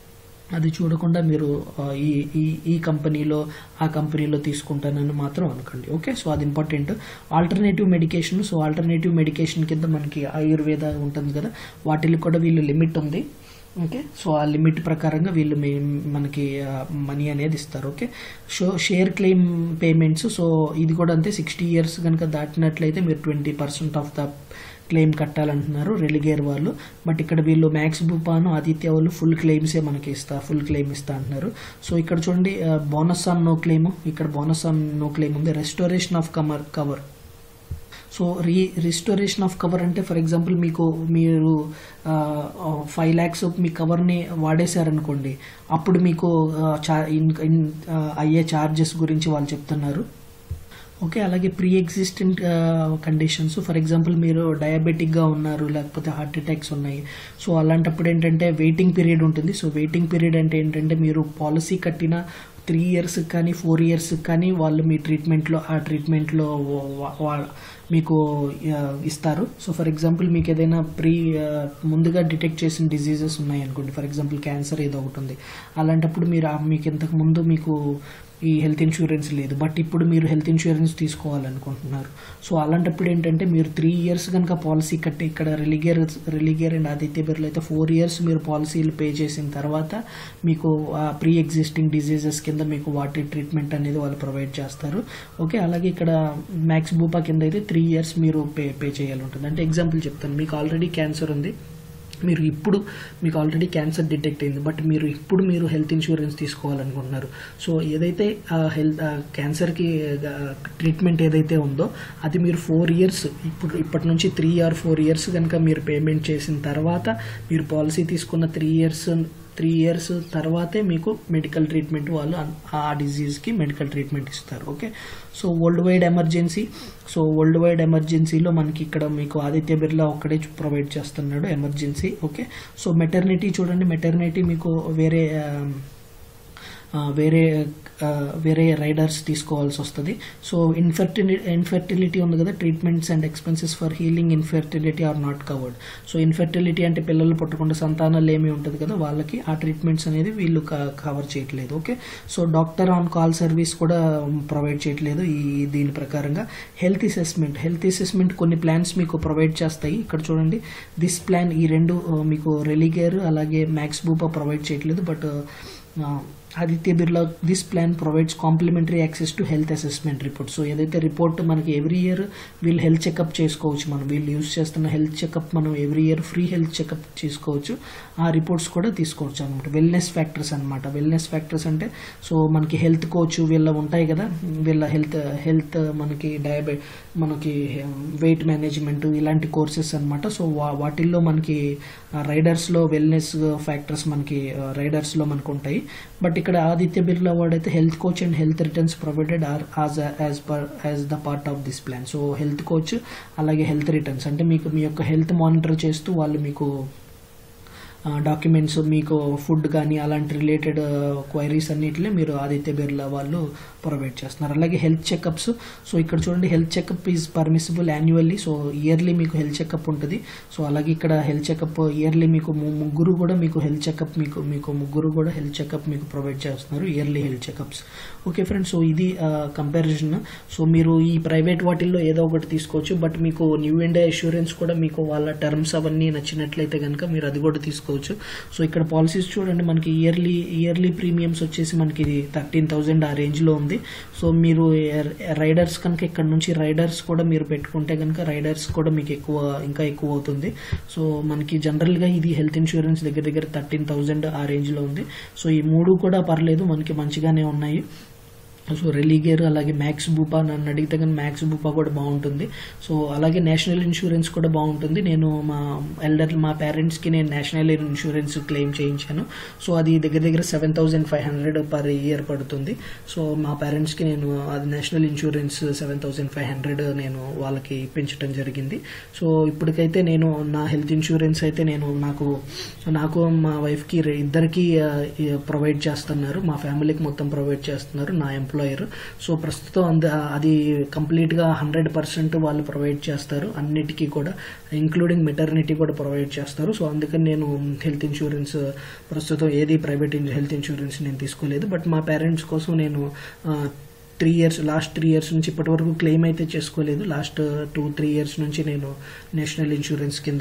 అది చూడకుండా మీరు ఆ, ఈ ఈ ఈ కంపెనీలో ఆ కంపెనీలో తీసుకుంటానని మాత్రం అనకండి ఓకే సో అది important alternative medication so alternative medication కింద మనకి ఆయుర్వేద ఉంటుంది కదా వాటికి కూడా వీళ్ళు లిమిట్ ఉంది ఓకే సో ఆ లిమిట్ ప్రకారంగా వీళ్ళు మీ మనకి మనీ అనేది ఇస్తారు ఓకే షో షేర్ క్లెయిమ్ పేమెంట్స్ సో ఇది కూడా అంతే సిక్స్టీ ఇయర్స్ కనుక దాటినట్లయితే మీరు twenty percent of the claim కట్టాలంటున్నారు రెలిగేర్ వాళ్ళు బట్ ఇక్కడ వీళ్ళు మ్యాక్స్ భూపాను ఆదిత్య వాళ్ళు ఫుల్ క్లెయిమ్సే మనకి ఇస్తా ఫుల్ క్లెయిమ్ ఇస్తా అంటున్నారు సో ఇక్కడ చూడండి బోనస్ ఆన్ నో క్లెయిమ్ ఇక్కడ బోనస్ ఆన్ నో క్లెయిమ్ ఉంది రెస్టోరేషన్ ఆఫ్ కమర్ కవర్ సో రీ రిస్టోరేషన్ ఆఫ్ కవర్ అంటే ఫర్ ఎగ్జాంపుల్ మీకు మీరు ఫైవ్ ల్యాక్స్ మీ కవర్ని వాడేశారనుకోండి అప్పుడు మీకు ఆ, చా ఇన్- ఇన్- ఆ, అయ్యే ఛార్జెస్ గురించి వాళ్ళు చెప్తున్నారు ఓకే అలాగే pre existent conditions for example మీరు డయాబెటిక్గా ఉన్నారు లేకపోతే హార్ట్ అటాక్స్ ఉన్నాయి సో అలాంటప్పుడు ఏంటంటే వెయిటింగ్ పీరియడ్ ఉంటుంది సో వెయిటింగ్ పీరియడ్ అంటే ఏంటంటే మీరు పాలసీ కట్టిన త్రీ ఇయర్స్ కానీ ఫోర్ ఇయర్స్ కానీ వాళ్ళు మీ ట్రీట్మెంట్లో ఆ ట్రీట్మెంట్లో మీకు ఆ, ఇస్తారు సో ఫర్ ఎగ్జాంపుల్ మీకు ఏదైనా ప్రీ ఆ, ముందుగా డిటెక్ట్ చేసిన డిసీజెస్ ఉన్నాయి అనుకోండి ఫర్ ఎగ్జాంపుల్ క్యాన్సర్ ఏదో ఒకటి ఉంది అలాంటప్పుడు మీరు ఆ- మీకు ఇంతకు ముందు మీకు ఈ హెల్త్ ఇన్సూరెన్స్ లేదు బట్ ఇప్పుడు మీరు హెల్త్ ఇన్సూరెన్స్ తీసుకోవాలనుకుంటున్నారు సో అలాంటప్పుడు ఏంటంటే మీరు త్రీ ఇయర్స్ కనుక పాలసీ కట్టి ఇక్కడ రిలిగేర్ రిలిగేర్ అండ్ ఆదిత్య బిర్లా అయితే ఫోర్ ఇయర్స్ మీరు పాలసీలు పే చేసిన తర్వాత మీకు ఆ ప్రీ ఎగ్జిస్టింగ్ డిజీజెస్ కింద మీకు వాటి ట్రీట్మెంట్ అనేది వాళ్ళు ప్రొవైడ్ చేస్తారు ఓకే అలాగే ఇక్కడ మ్యాక్స్ బూపా కింద అయితే త్రీ ఇయర్స్ మీరు పే పే చేయాలి ఉంటుంది అంటే ఎగ్జాంపుల్ చెప్తాను మీకు ఆల్రెడీ క్యాన్సర్ ఉంది మీరు ఇప్పుడు మీకు ఆల్రెడీ క్యాన్సర్ డిటెక్ట్ అయింది బట్ మీరు ఇప్పుడు మీరు హెల్త్ ఇన్సూరెన్స్ తీసుకోవాలనుకుంటున్నారు సో ఏదైతే ఆ హెల్త్ ఆ క్యాన్సర్కి ట్రీట్మెంట్ ఏదైతే ఉందో అది మీరు ఫోర్ ఇయర్స్ ఇప్పుడు ఇప్పటి నుంచి త్రీ ఆర్ ఫోర్ ఇయర్స్ కనుక మీరు పేమెంట్ చేసిన తర్వాత మీరు పాలసీ తీసుకున్న త్రీ ఇయర్స్ త్రీ ఇయర్స్ తర్వాతే మీకు మెడికల్ ట్రీట్మెంట్ వాళ్ళు అన్- ఆ డిజీజ్కి మెడికల్ ట్రీట్మెంట్ ఇస్తారు okay so world wide emergency so world wide ఎమర్జెన్సీలో మనకి ఇక్కడ మీకు ఆదిత్య బిర్లా ఒక్కడే ప్రొవైడ్ చేస్తున్నాడు ఎమర్జెన్సీ ఓకే సో మెటర్నిటీ చూడండి మెటర్నిటీ మీకు వేరే ఆ, ఆ, వేరే ఆ, వేరే రైడర్స్ తీసుకోవాల్సి వస్తుంది సో ఇన్ఫెర్టిలి ఇన్ఫెర్టిలిటీ ఉంది కదా treatments and expenses for healing infertility are not covered so ఇన్ఫెర్టిలిటీ అంటే పిల్లలు పుట్టకుండా సంతానాలు ఏమి ఉంటుంది కదా వాళ్ళకి ఆ ట్రీట్మెంట్స్ అనేది వీళ్ళు కవర్ చేయట్లేదు okay so doctor on call service కూడా ప్రొవైడ్ చేయట్లేదు ఈ దీని ప్రకారంగా హెల్త్ అసెస్మెంట్ హెల్త్ అసెస్మెంట్ కొన్ని ప్లాన్స్ మీకు ప్రొవైడ్ చేస్తాయి ఇక్కడ చూడండి దిస్ ప్లాన్ ఈ రెండు ఆ, మీకు రెలిగేర్ అలాగే మ్యాక్స్ బూపా ప్రొవైడ్ చేయట్లేదు but Aditya Birla this plan provides complimentary access to health assessment report so ఏదైతే రిపోర్ట్ మనకి ఎవ్రీ ఇయర్ వీళ్ళు హెల్త్ చెకప్ చేసుకోవచ్చు మనం వీళ్ళు యూస్ చేస్తున్న హెల్త్ చెకప్ మనం every year free health checkup చేసుకోవచ్చు ఆ రిపోర్ట్స్ కూడా తీసుకోవచ్చు అనమాట వెల్నెస్ ఫ్యాక్టర్స్ అనమాట వెల్నెస్ ఫ్యాక్టర్స్ అంటే సో మనకి హెల్త్ కోచ్ వీళ్ళ ఉంటాయి కదా వీళ్ళ హెల్త్ హెల్త్ మనకి డయాబె మనకి వెయిట్ మేనేజ్మెంట్ ఇలాంటి కోర్సెస్ అనమాట సో వా- వాటిల్లో మనకి రైడర్స్లో వెల్నెస్ ఫ్యాక్టర్స్ మనకి రైడర్స్లో మనకు ఉంటాయి బట్ ఇక్కడ ఆదిత్య బిర్లా వాడైతే health coach and health returns provided are as as per as the part of this plan so health coach అలాగే హెల్త్ రిటర్న్స్ అంటే మీకు మీ యొక్క హెల్త్ మానిటర్ చేస్తూ వాళ్ళు మీకు డాక్యుమెంట్స్ మీకు ఫుడ్ కానీ అలాంటి రిలేటెడ్ క్వైరీస్ అన్నిటిని మీరు ఆదిత్య బిర్లా వాళ్ళు ప్రొవైడ్ చేస్తున్నారు అలాగే హెల్త్ చెకప్స్ సో ఇక్కడ చూడండి health checkup is permissible annually so yearly మీకు హెల్త్ చెకప్ ఉంటుంది సో అలాగే ఇక్కడ హెల్త్ చెకప్ ఇయర్లీ మీకు ము- ముగ్గురు కూడా మీకు హెల్త్ చెకప్ మీకు మీకు ముగ్గురు కూడా హెల్త్ చెకప్ మీకు ప్రొవైడ్ చేస్తున్నారు yearly health checkups okay friends so ఇది కంపారిజన్ సో మీరు ఈ ప్రైవేట్ వాటిల్లో ఏదో ఒకటి తీసుకోవచ్చు బట్ మీకు న్యూ ఇండియా ఇన్సూరెన్స్ కూడా మీకు వాళ్ళ టర్మ్స్ అవన్నీ నచ్చినట్లయితే కనుక మీరు అది కూడా తీసుకోవచ్చు సో ఇక్కడ పాలసీస్ చూడండి మనకి ఇయర్లీ ఇయర్లీ ప్రీమియమ్స్ వచ్చేసి మనకి థర్టీన్ థౌజండ్ ఆ రేంజ్లో ఉంది సో మీరు రైడర్స్ కనుక ఇక్కడ నుంచి రైడర్స్ కూడా మీరు పెట్టుకుంటే కనుక రైడర్స్ కూడా మీకు ఎక్కువ ఇంకా ఎక్కువ అవుతుంది సో మనకి జనరల్గా ఇది హెల్త్ ఇన్సూరెన్స్ దగ్గర దగ్గర థర్టీన్ థౌజండ్ ఆ రేంజ్లో ఉంది సో ఈ మూడు కూడా పర్లేదు మనకి మంచిగానే ఉన్నాయి సో రెలిగేర్ అలాగే మ్యాక్స్ బూపా నన్ను అడిగితే కానీ మ్యాక్స్ బూపా కూడా బాగుంటుంది సో అలాగే నేషనల్ ఇన్సూరెన్స్ కూడా బాగుంటుంది నేను మా ఎల్డర్ మా పేరెంట్స్కి నేను నేషనల్ ఇన్సూరెన్స్ క్లెయిమ్ చేయించాను సో అది దగ్గర దగ్గర seven thousand five hundred per year పడుతుంది సో మా పేరెంట్స్కి నేను అది National Insurance seven thousand five hundred నేను వాళ్ళకి ఇప్పించడం జరిగింది సో ఇప్పటికైతే నేను నా హెల్త్ ఇన్సూరెన్స్ అయితే నేను నాకు నాకు మా వైఫ్కి ఇద్దరికి ప్రొవైడ్ చేస్తున్నారు మా ఫ్యామిలీకి మొత్తం ప్రొవైడ్ చేస్తున్నారు నా ఎంప్లాయర్ సో ప్రస్తుతం అంద అది కంప్లీట్గా హండ్రెడ్ పర్సెంట్ వాళ్ళు ప్రొవైడ్ చేస్తారు అన్నిటికీ కూడా ఇంక్లూడింగ్ మెటర్నిటీ కూడా ప్రొవైడ్ చేస్తారు సో అందుకని నేను హెల్త్ ఇన్సూరెన్స్ ప్రస్తుతం ఏది ప్రైవేట్ హెల్త్ ఇన్సూరెన్స్ నేను తీసుకోలేదు బట్ మా పేరెంట్స్ కోసం నేను three years last three years నుంచి ఇప్పటి వరకు క్లెయిమ్ అయితే చేసుకోలేదు లాస్ట్ టూ త్రీ ఇయర్స్ నుంచి నేను నేషనల్ ఇన్సూరెన్స్ కింద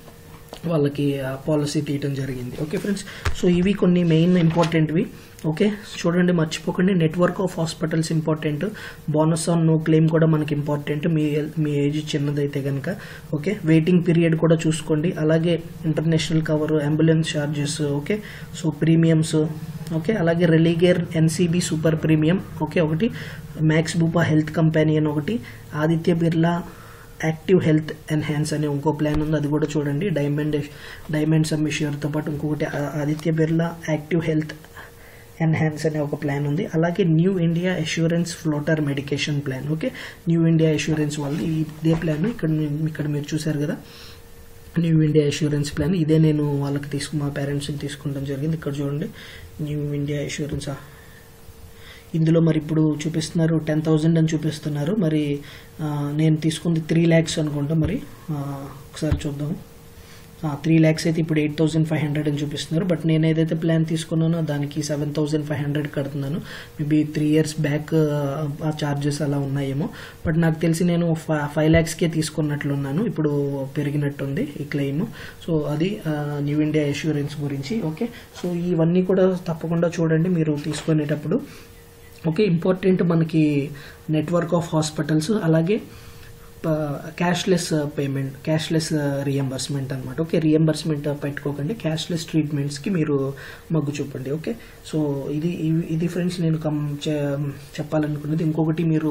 వాళ్ళకి పాలసీ తీయటం జరిగింది ఓకే ఫ్రెండ్స్ సో ఇవి కొన్ని మెయిన్ ఇంపార్టెంట్వి ఓకే చూడండి మర్చిపోకండి network of hospitals important bonus on no claim కూడా మనకి ఇంపార్టెంట్ మీ మీ ఏజ్ చిన్నదైతే కనుక ఓకే వెయిటింగ్ పీరియడ్ కూడా చూసుకోండి అలాగే international cover ambulance charges okay so premiums okay అలాగే Religare NCB super premium okay ఒకటి మ్యాక్స్ బూపా హెల్త్ కంపానియన్ ఒకటి Aditya Birla active health enhance అనే ఇంకో ప్లాన్ ఉంది అది కూడా చూడండి డైమండ్ డైమండ్ సమ్ తో పాటు ఇంకొకటి ఆ- Aditya Birla active health enhance అనే ఒక ప్లాన్ ఉంది అలాగే New India Assurance floater medication plan okay New India Assurance వాళ్ళు ఇదే ప్లాన్ ఇక్కడ మీ- ఇక్కడ మీరు చూసారు కదా న్యూ ఇండియా అష్యూరెన్స్ ప్లాన్ ఇదే నేను వాళ్ళకి తీసుకు మా పేరెంట్స్కి తీసుకుంటాం జరిగింది ఇక్కడ చూడండి న్యూ ఇండియా అష్యూరెన్స్ ఇందులో మరి ఇప్పుడు చూపిస్తున్నారు టెన్ థౌజండ్ అని చూపిస్తున్నారు మరి ఆ, నేను తీసుకుంది త్రీ ల్యాక్స్ అనుకుంటా మరి ఆ, ఒకసారి చూద్దాం త్రీ ల్యాక్స్ అయితే ఇప్పుడు ఎయిట్ థౌసండ్ ఫైవ్ హండ్రెడ్ అని చూపిస్తున్నారు బట్ నేను ఏదైతే ప్లాన్ తీసుకున్నానో దానికి సెవెన్ థౌసండ్ ఫైవ్ హండ్రెడ్ కడుతున్నాను మేబీ త్రీ ఇయర్స్ బ్యాక్ ఆ చార్జెస్ అలా ఉన్నాయేమో బట్ నాకు తెలిసి నేను ఫైవ్ ల్యాక్స్కే తీసుకున్నట్లున్నాను ఇప్పుడు పెరిగినట్టుంది ఈ క్లెయిమ్ సో అది న్యూ ఇండియా ఇన్సూరెన్స్ గురించి ఓకే సో ఇవన్నీ కూడా తప్పకుండా చూడండి మీరు తీసుకునేటప్పుడు ఓకే ఇంపార్టెంట్ మనకి నెట్వర్క్ ఆఫ్ హాస్పిటల్స్ అలాగే క్యాష్లెస్ పేమెంట్ క్యాష్లెస్ రియంబర్స్మెంట్ అనమాట ఓకే రియంబర్స్మెంట్ పెట్టుకోకండి క్యాష్లెస్ ట్రీట్మెంట్స్కి మీరు మగ్గు చూపండి ఓకే సో ఇది ఇవి- ఇది ఫ్రెండ్స్ నేను కమ్ చె- చెప్పాలనుకున్నది ఇంకొకటి మీరు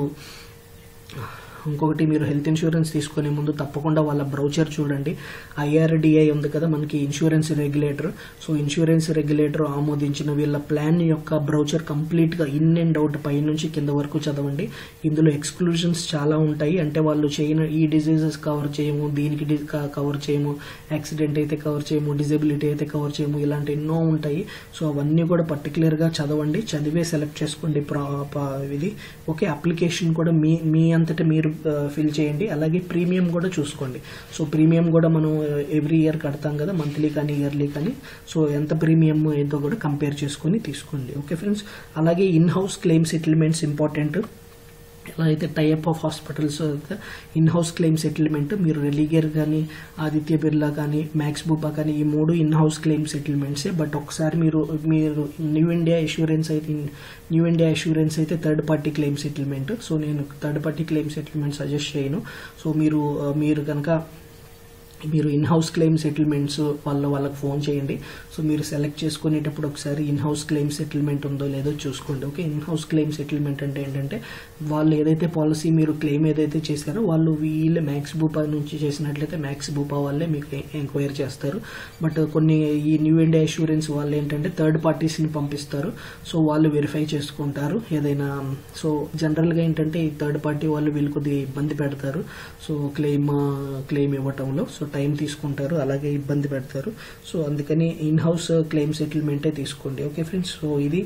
ఇంకొకటి మీరు హెల్త్ ఇన్సూరెన్స్ తీసుకునే ముందు తప్పకుండా వాళ్ళ బ్రౌచర్ చూడండి ఐఆర్డిఐ ఉంది కదా మనకి insurance regulator so insurance regulator ఆమోదించిన వీళ్ళ ప్లాన్ యొక్క బ్రౌచర్ కంప్లీట్ గా ఇన్ అండ్ అవుట్ పై నుంచి కింద వరకు చదవండి ఇందులో ఎక్స్క్లూజన్స్ చాలా ఉంటాయి అంటే వాళ్ళు చేయని ఈ డిసీజెస్ కవర్ చేయము దీనికి డి- క- కవర్ చేయము యాక్సిడెంట్ అయితే కవర్ చేయము డిజబిలిటీ అయితే కవర్ చేయము ఇలాంటి ఎన్నో ఉంటాయి సో అవన్నీ కూడా పర్టికులర్ గా చదవండి చదివే సెలెక్ట్ చేసుకోండి ప్రా- ప- ఇది ఓకే అప్లికేషన్ కూడా మీ మీ అంతటా మీరు ఫిల్ చేయండి అలాగే ప్రీమియం కూడా చూసుకోండి సో ప్రీమియం కూడా మనం ఎవ్రీ ఇయర్ కడతాం కదా మంత్లీ కానీ ఇయర్లీ కానీ సో ఎంత ప్రీమియం ఏంటో కూడా కంపేర్ చేసుకొని తీసుకోండి ఓకే ఫ్రెండ్స్ అలాగే in house claim settlements important ఎలా అయితే type of hospitals in house claim settlement మీరు రెలిగేర్ కానీ ఆదిత్య బిర్లా కానీ మ్యాక్స్ బూపా కానీ ఈ మూడు ఇన్ హౌస్ క్లెయిమ్ సెటిల్మెంట్సే బట్ ఒకసారి మీరు మీరు న్యూ ఇండియా ఇన్సూరెన్స్ అయితే న్యూ ఇండియా ఇన్సూరెన్స్ అయితే third party claim settlement so నేను third party claim settlement suggest చేయను సో మీరు ఆ, మీరు కనుక మీరు ఇన్ హౌస్ క్లెయిమ్ సెటిల్మెంట్స్ వాళ్ళ వాళ్ళకి ఫోన్ చేయండి సో మీరు సెలెక్ట్ చేసుకునేటప్పుడు ఒకసారి ఇన్ హౌస్ క్లెయిమ్ సెటిల్మెంట్ ఉందో లేదో చూసుకోండి okay in house claim settlement అంటే ఏంటంటే వాళ్ళు ఏదైతే పాలసీ మీరు క్లెయిమ్ ఏదైతే చేశారో వాళ్ళు వీళ్ళు మ్యాక్స్ బూపా నుంచి చేసినట్లయితే మ్యాక్స్ బూపా వాళ్ళే మీకు ఎంక్వైరీ చేస్తారు బట్ కొన్ని ఈ న్యూ ఇండియా ఇన్సూరెన్స్ వాళ్ళు ఏంటంటే థర్డ్ పార్టీస్ని పంపిస్తారు సో వాళ్ళు వెరిఫై చేసుకుంటారు ఏదైనా సో జనరల్గా ఏంటంటే ఈ థర్డ్ పార్టీ వాళ్ళు వీళ్ళు కొద్దిగా ఇబ్బంది పెడతారు సో క్లెయిమ్ క్లెయిమ్ ఇవ్వటంలో సో టైం తీసుకుంటారు అలాగే ఇబ్బంది పెడతారు సో అందుకని ఇన్ హౌస్ క్లెయిమ్ సెటిల్మెంటే తీసుకోండి ఓకే ఫ్రెండ్స్ సో ఇది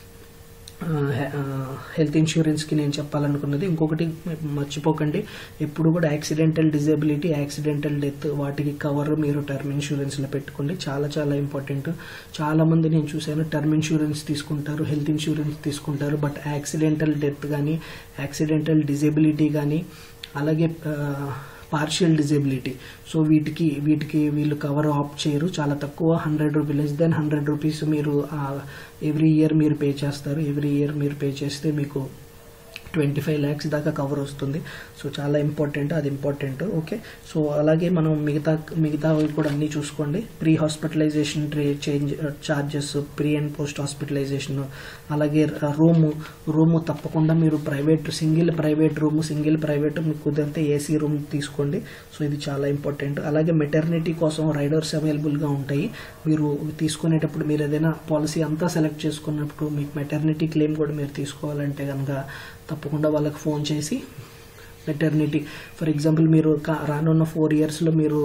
హెల్త్ ఇన్సూరెన్స్కి నేను చెప్పాలనుకున్నది ఇంకొకటి మర్చిపోకండి ఎప్పుడు కూడా యాక్సిడెంటల్ డిజబిలిటీ యాక్సిడెంటల్ డెత్ వాటికి కవర్ మీరు టర్మ్ ఇన్సూరెన్స్లో పెట్టుకోండి చాలా చాలా ఇంపార్టెంట్ చాలా మంది నేను చూశాను టర్మ్ ఇన్సూరెన్స్ తీసుకుంటారు హెల్త్ ఇన్సూరెన్స్ తీసుకుంటారు బట్ యాక్సిడెంటల్ డెత్ కానీ యాక్సిడెంటల్ డిజబిలిటీ కానీ అలాగే పార్షియల్ డిజబిలిటీ సో వీటికి వీటికి వీళ్ళు కవర్ ఆప్ చేయరు చాలా తక్కువ hundred rupee less than hundred rupees మీరు ఎవ్రీ ఇయర్ మీరు పే చేస్తారు ఎవ్రీ ఇయర్ మీరు పే చేస్తే మీకు ట్వంటీ ఫైవ్ ల్యాక్స్ దాకా కవర్ వస్తుంది సో చాలా ఇంపార్టెంట్ అది ఇంపార్టెంట్ ఓకే సో అలాగే మనం మిగతా మిగతా కూడా అన్నీ చూసుకోండి ప్రీ హాస్పిటలైజేషన్ ట్రే change charges pre and post hospitalization అలాగే రూము రూము తప్పకుండా మీరు private single private room single private మీకు కుదిరితే ఏసీ రూమ్ తీసుకోండి సో ఇది చాలా ఇంపార్టెంట్ అలాగే మెటర్నిటీ కోసం రైడర్స్ అవైలబుల్గా ఉంటాయి మీరు తీసుకునేటప్పుడు మీరు ఏదైనా పాలసీ అంతా సెలెక్ట్ చేసుకున్నప్పుడు మీకు మెటర్నిటీ క్లెయిమ్ కూడా మీరు తీసుకోవాలంటే కనుక తప్పకుండా వాళ్ళకి ఫోన్ చేసి మెటర్నిటీ ఫర్ ఎగ్జాంపుల్ మీరు కా- రానున్న ఫోర్ ఇయర్స్లో మీరు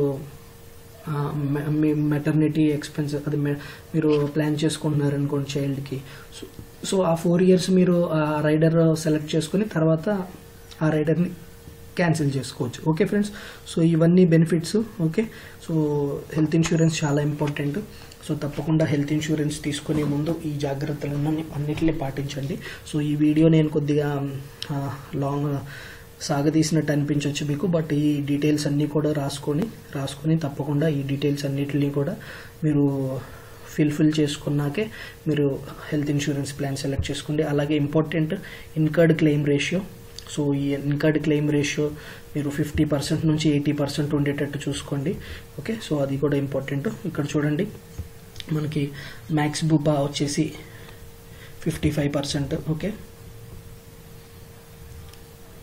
ఆ, మె- మీ మెటర్నిటీ ఎక్స్పెన్స్ అది మె- మీరు ప్లాన్ చేసుకుంటున్నారు అనుకోండి చైల్డ్కి సో సో ఆ ఫోర్ ఇయర్స్ మీరు ఆ రైడర్ సెలెక్ట్ చేసుకుని తర్వాత ఆ రైడర్ని క్యాన్సిల్ చేసుకోవచ్చు ఓకే ఫ్రెండ్స్ సో ఇవన్నీ benefits okay so health insurance చాలా ఇంపార్టెంట్ సో తప్పకుండా హెల్త్ ఇన్సూరెన్స్ తీసుకునే ముందు ఈ జాగ్రత్తలన్నీ అన్నిటిని పాటించండి సో ఈ వీడియో నేను కొద్దిగా ఆ, లాంగ్ సాగదీసినట్టు అనిపించవచ్చు మీకు బట్ ఈ డీటెయిల్స్ అన్నీ కూడా రాసుకొని రాసుకొని తప్పకుండా ఈ డీటెయిల్స్ అన్నిటిని కూడా మీరు ఫిల్ఫిల్ చేసుకున్నాకే మీరు హెల్త్ ఇన్సూరెన్స్ ప్లాన్ సెలెక్ట్ చేసుకోండి అలాగే important incurred claim ratio so ఈ ఇన్కర్డ్ క్లెయిమ్ రేషియో మీరు ఫిఫ్టీ పర్సెంట్ నుంచి ఎయిటీ పర్సెంట్ ఉండేటట్టు చూసుకోండి ఓకే సో అది కూడా ఇంపార్టెంట్ ఇక్కడ చూడండి మనకి మ్యాక్స్ బూపా వచ్చేసి fifty five percent okay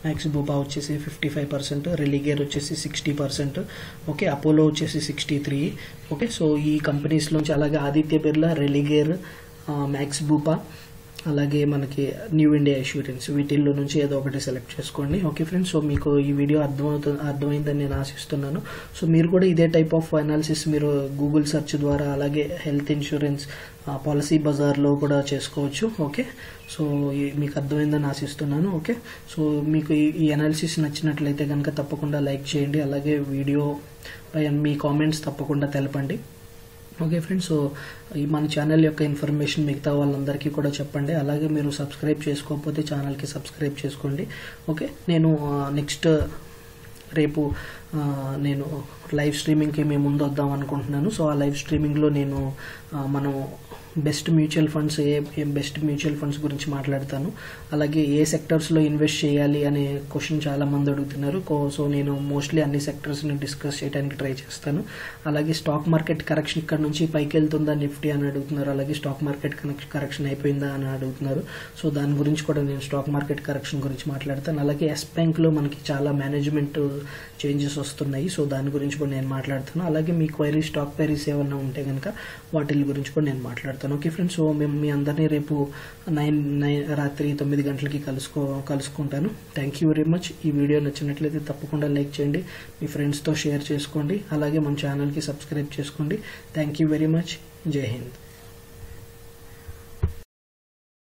Max Bupa వచ్చేసి ఫిఫ్టీ ఫైవ్ పర్సెంట్ రెలిగేర్ వచ్చేసి సిక్స్టీ పర్సెంట్ ఓకే అపోలో వచ్చేసి సిక్స్టీ త్రీ ఓకే సో ఈ కంపెనీస్లోంచి అలాగే ఆదిత్య బిర్లా రెలిగేర్ మ్యాక్స్ బూపా అలాగే మనకి న్యూ ఇండియా ఇన్సూరెన్స్ వీటిల్లో నుంచి ఏదో ఒకటి సెలెక్ట్ చేసుకోండి ఓకే ఫ్రెండ్స్ సో మీకు ఈ వీడియో అర్థమవుతుంది అర్థమైందని నేను ఆశిస్తున్నాను సో మీరు కూడా ఇదే టైప్ ఆఫ్ అనాలిసిస్ మీరు గూగుల్ సెర్చ్ ద్వారా అలాగే హెల్త్ ఇన్సూరెన్స్ పాలసీ బజార్లో కూడా చేసుకోవచ్చు ఓకే సో ఈ- మీకు అర్థమైందని ఆశిస్తున్నాను ఓకే సో మీకు ఈ- ఈ అనాలిసిస్ నచ్చినట్లయితే కనుక తప్పకుండా లైక్ చేయండి అలాగే వీడియో పై మీ కామెంట్స్ తప్పకుండా తెలపండి ఓకే ఫ్రెండ్స్ సో ఈ మన ఛానల్ యొక్క ఇన్ఫర్మేషన్ మిగతా వాళ్ళందరికీ కూడా చెప్పండి అలాగే మీరు సబ్స్క్రైబ్ చేసుకోకపోతే ఛానల్కి సబ్స్క్రైబ్ చేసుకోండి ఓకే నేను నెక్స్ట్ రేపు ఆ, నేను లైవ్ స్ట్రీమింగ్కి మేము ముందు వద్దాం అనుకుంటున్నాను సో ఆ లైవ్ స్ట్రీమింగ్లో నేను ఆ, మనం బెస్ట్ మ్యూచువల్ ఫండ్స్ ఏ ఏ బెస్ట్ మ్యూచువల్ ఫండ్స్ గురించి మాట్లాడతాను అలాగే ఏ సెక్టర్స్లో ఇన్వెస్ట్ చేయాలి అనే క్వశ్చన్ చాలా మంది అడుగుతున్నారు కో- సో నేను మోస్ట్లీ అన్ని సెక్టర్స్ని డిస్కస్ చేయడానికి ట్రై చేస్తాను అలాగే స్టాక్ మార్కెట్ కరెక్షన్ ఇక్కడ నుంచి పైకి వెళ్తుందా నిఫ్టీ అని అడుగుతున్నారు అలాగే స్టాక్ మార్కెట్ కరెక్షన్ అయిపోయిందా అని అడుగుతున్నారు సో దాని గురించి కూడా నేను స్టాక్ మార్కెట్ కరెక్షన్ గురించి మాట్లాడతాను అలాగే ఎస్ బ్యాంక్లో మనకి చాలా మేనేజ్మెంట్ చేంజెస్ వస్తున్నాయి సో దాని గురించి కూడా నేను మాట్లాడతాను అలాగే మీ క్వైరీ స్టాక్ క్వైరీస్ ఏమన్నా ఉంటే కనుక వాటి గురించి కూడా నేను మాట్లాడతాను ఓకే ఫ్రెండ్స్ సో మేము మీ అందరినీ రేపు నైన్ నైన్ రాత్రి తొమ్మిది గంటలకి కలుసుకో కలుసుకుంటాను థ్యాంక్ యూ వెరీ మచ్ ఈ వీడియో నచ్చినట్లయితే తప్పకుండా లైక్ చేయండి మీ ఫ్రెండ్స్తో షేర్ చేసుకోండి అలాగే మన ఛానల్కి సబ్స్క్రైబ్ చేసుకోండి థ్యాంక్ యూ వెరీ మచ్ జై హింద్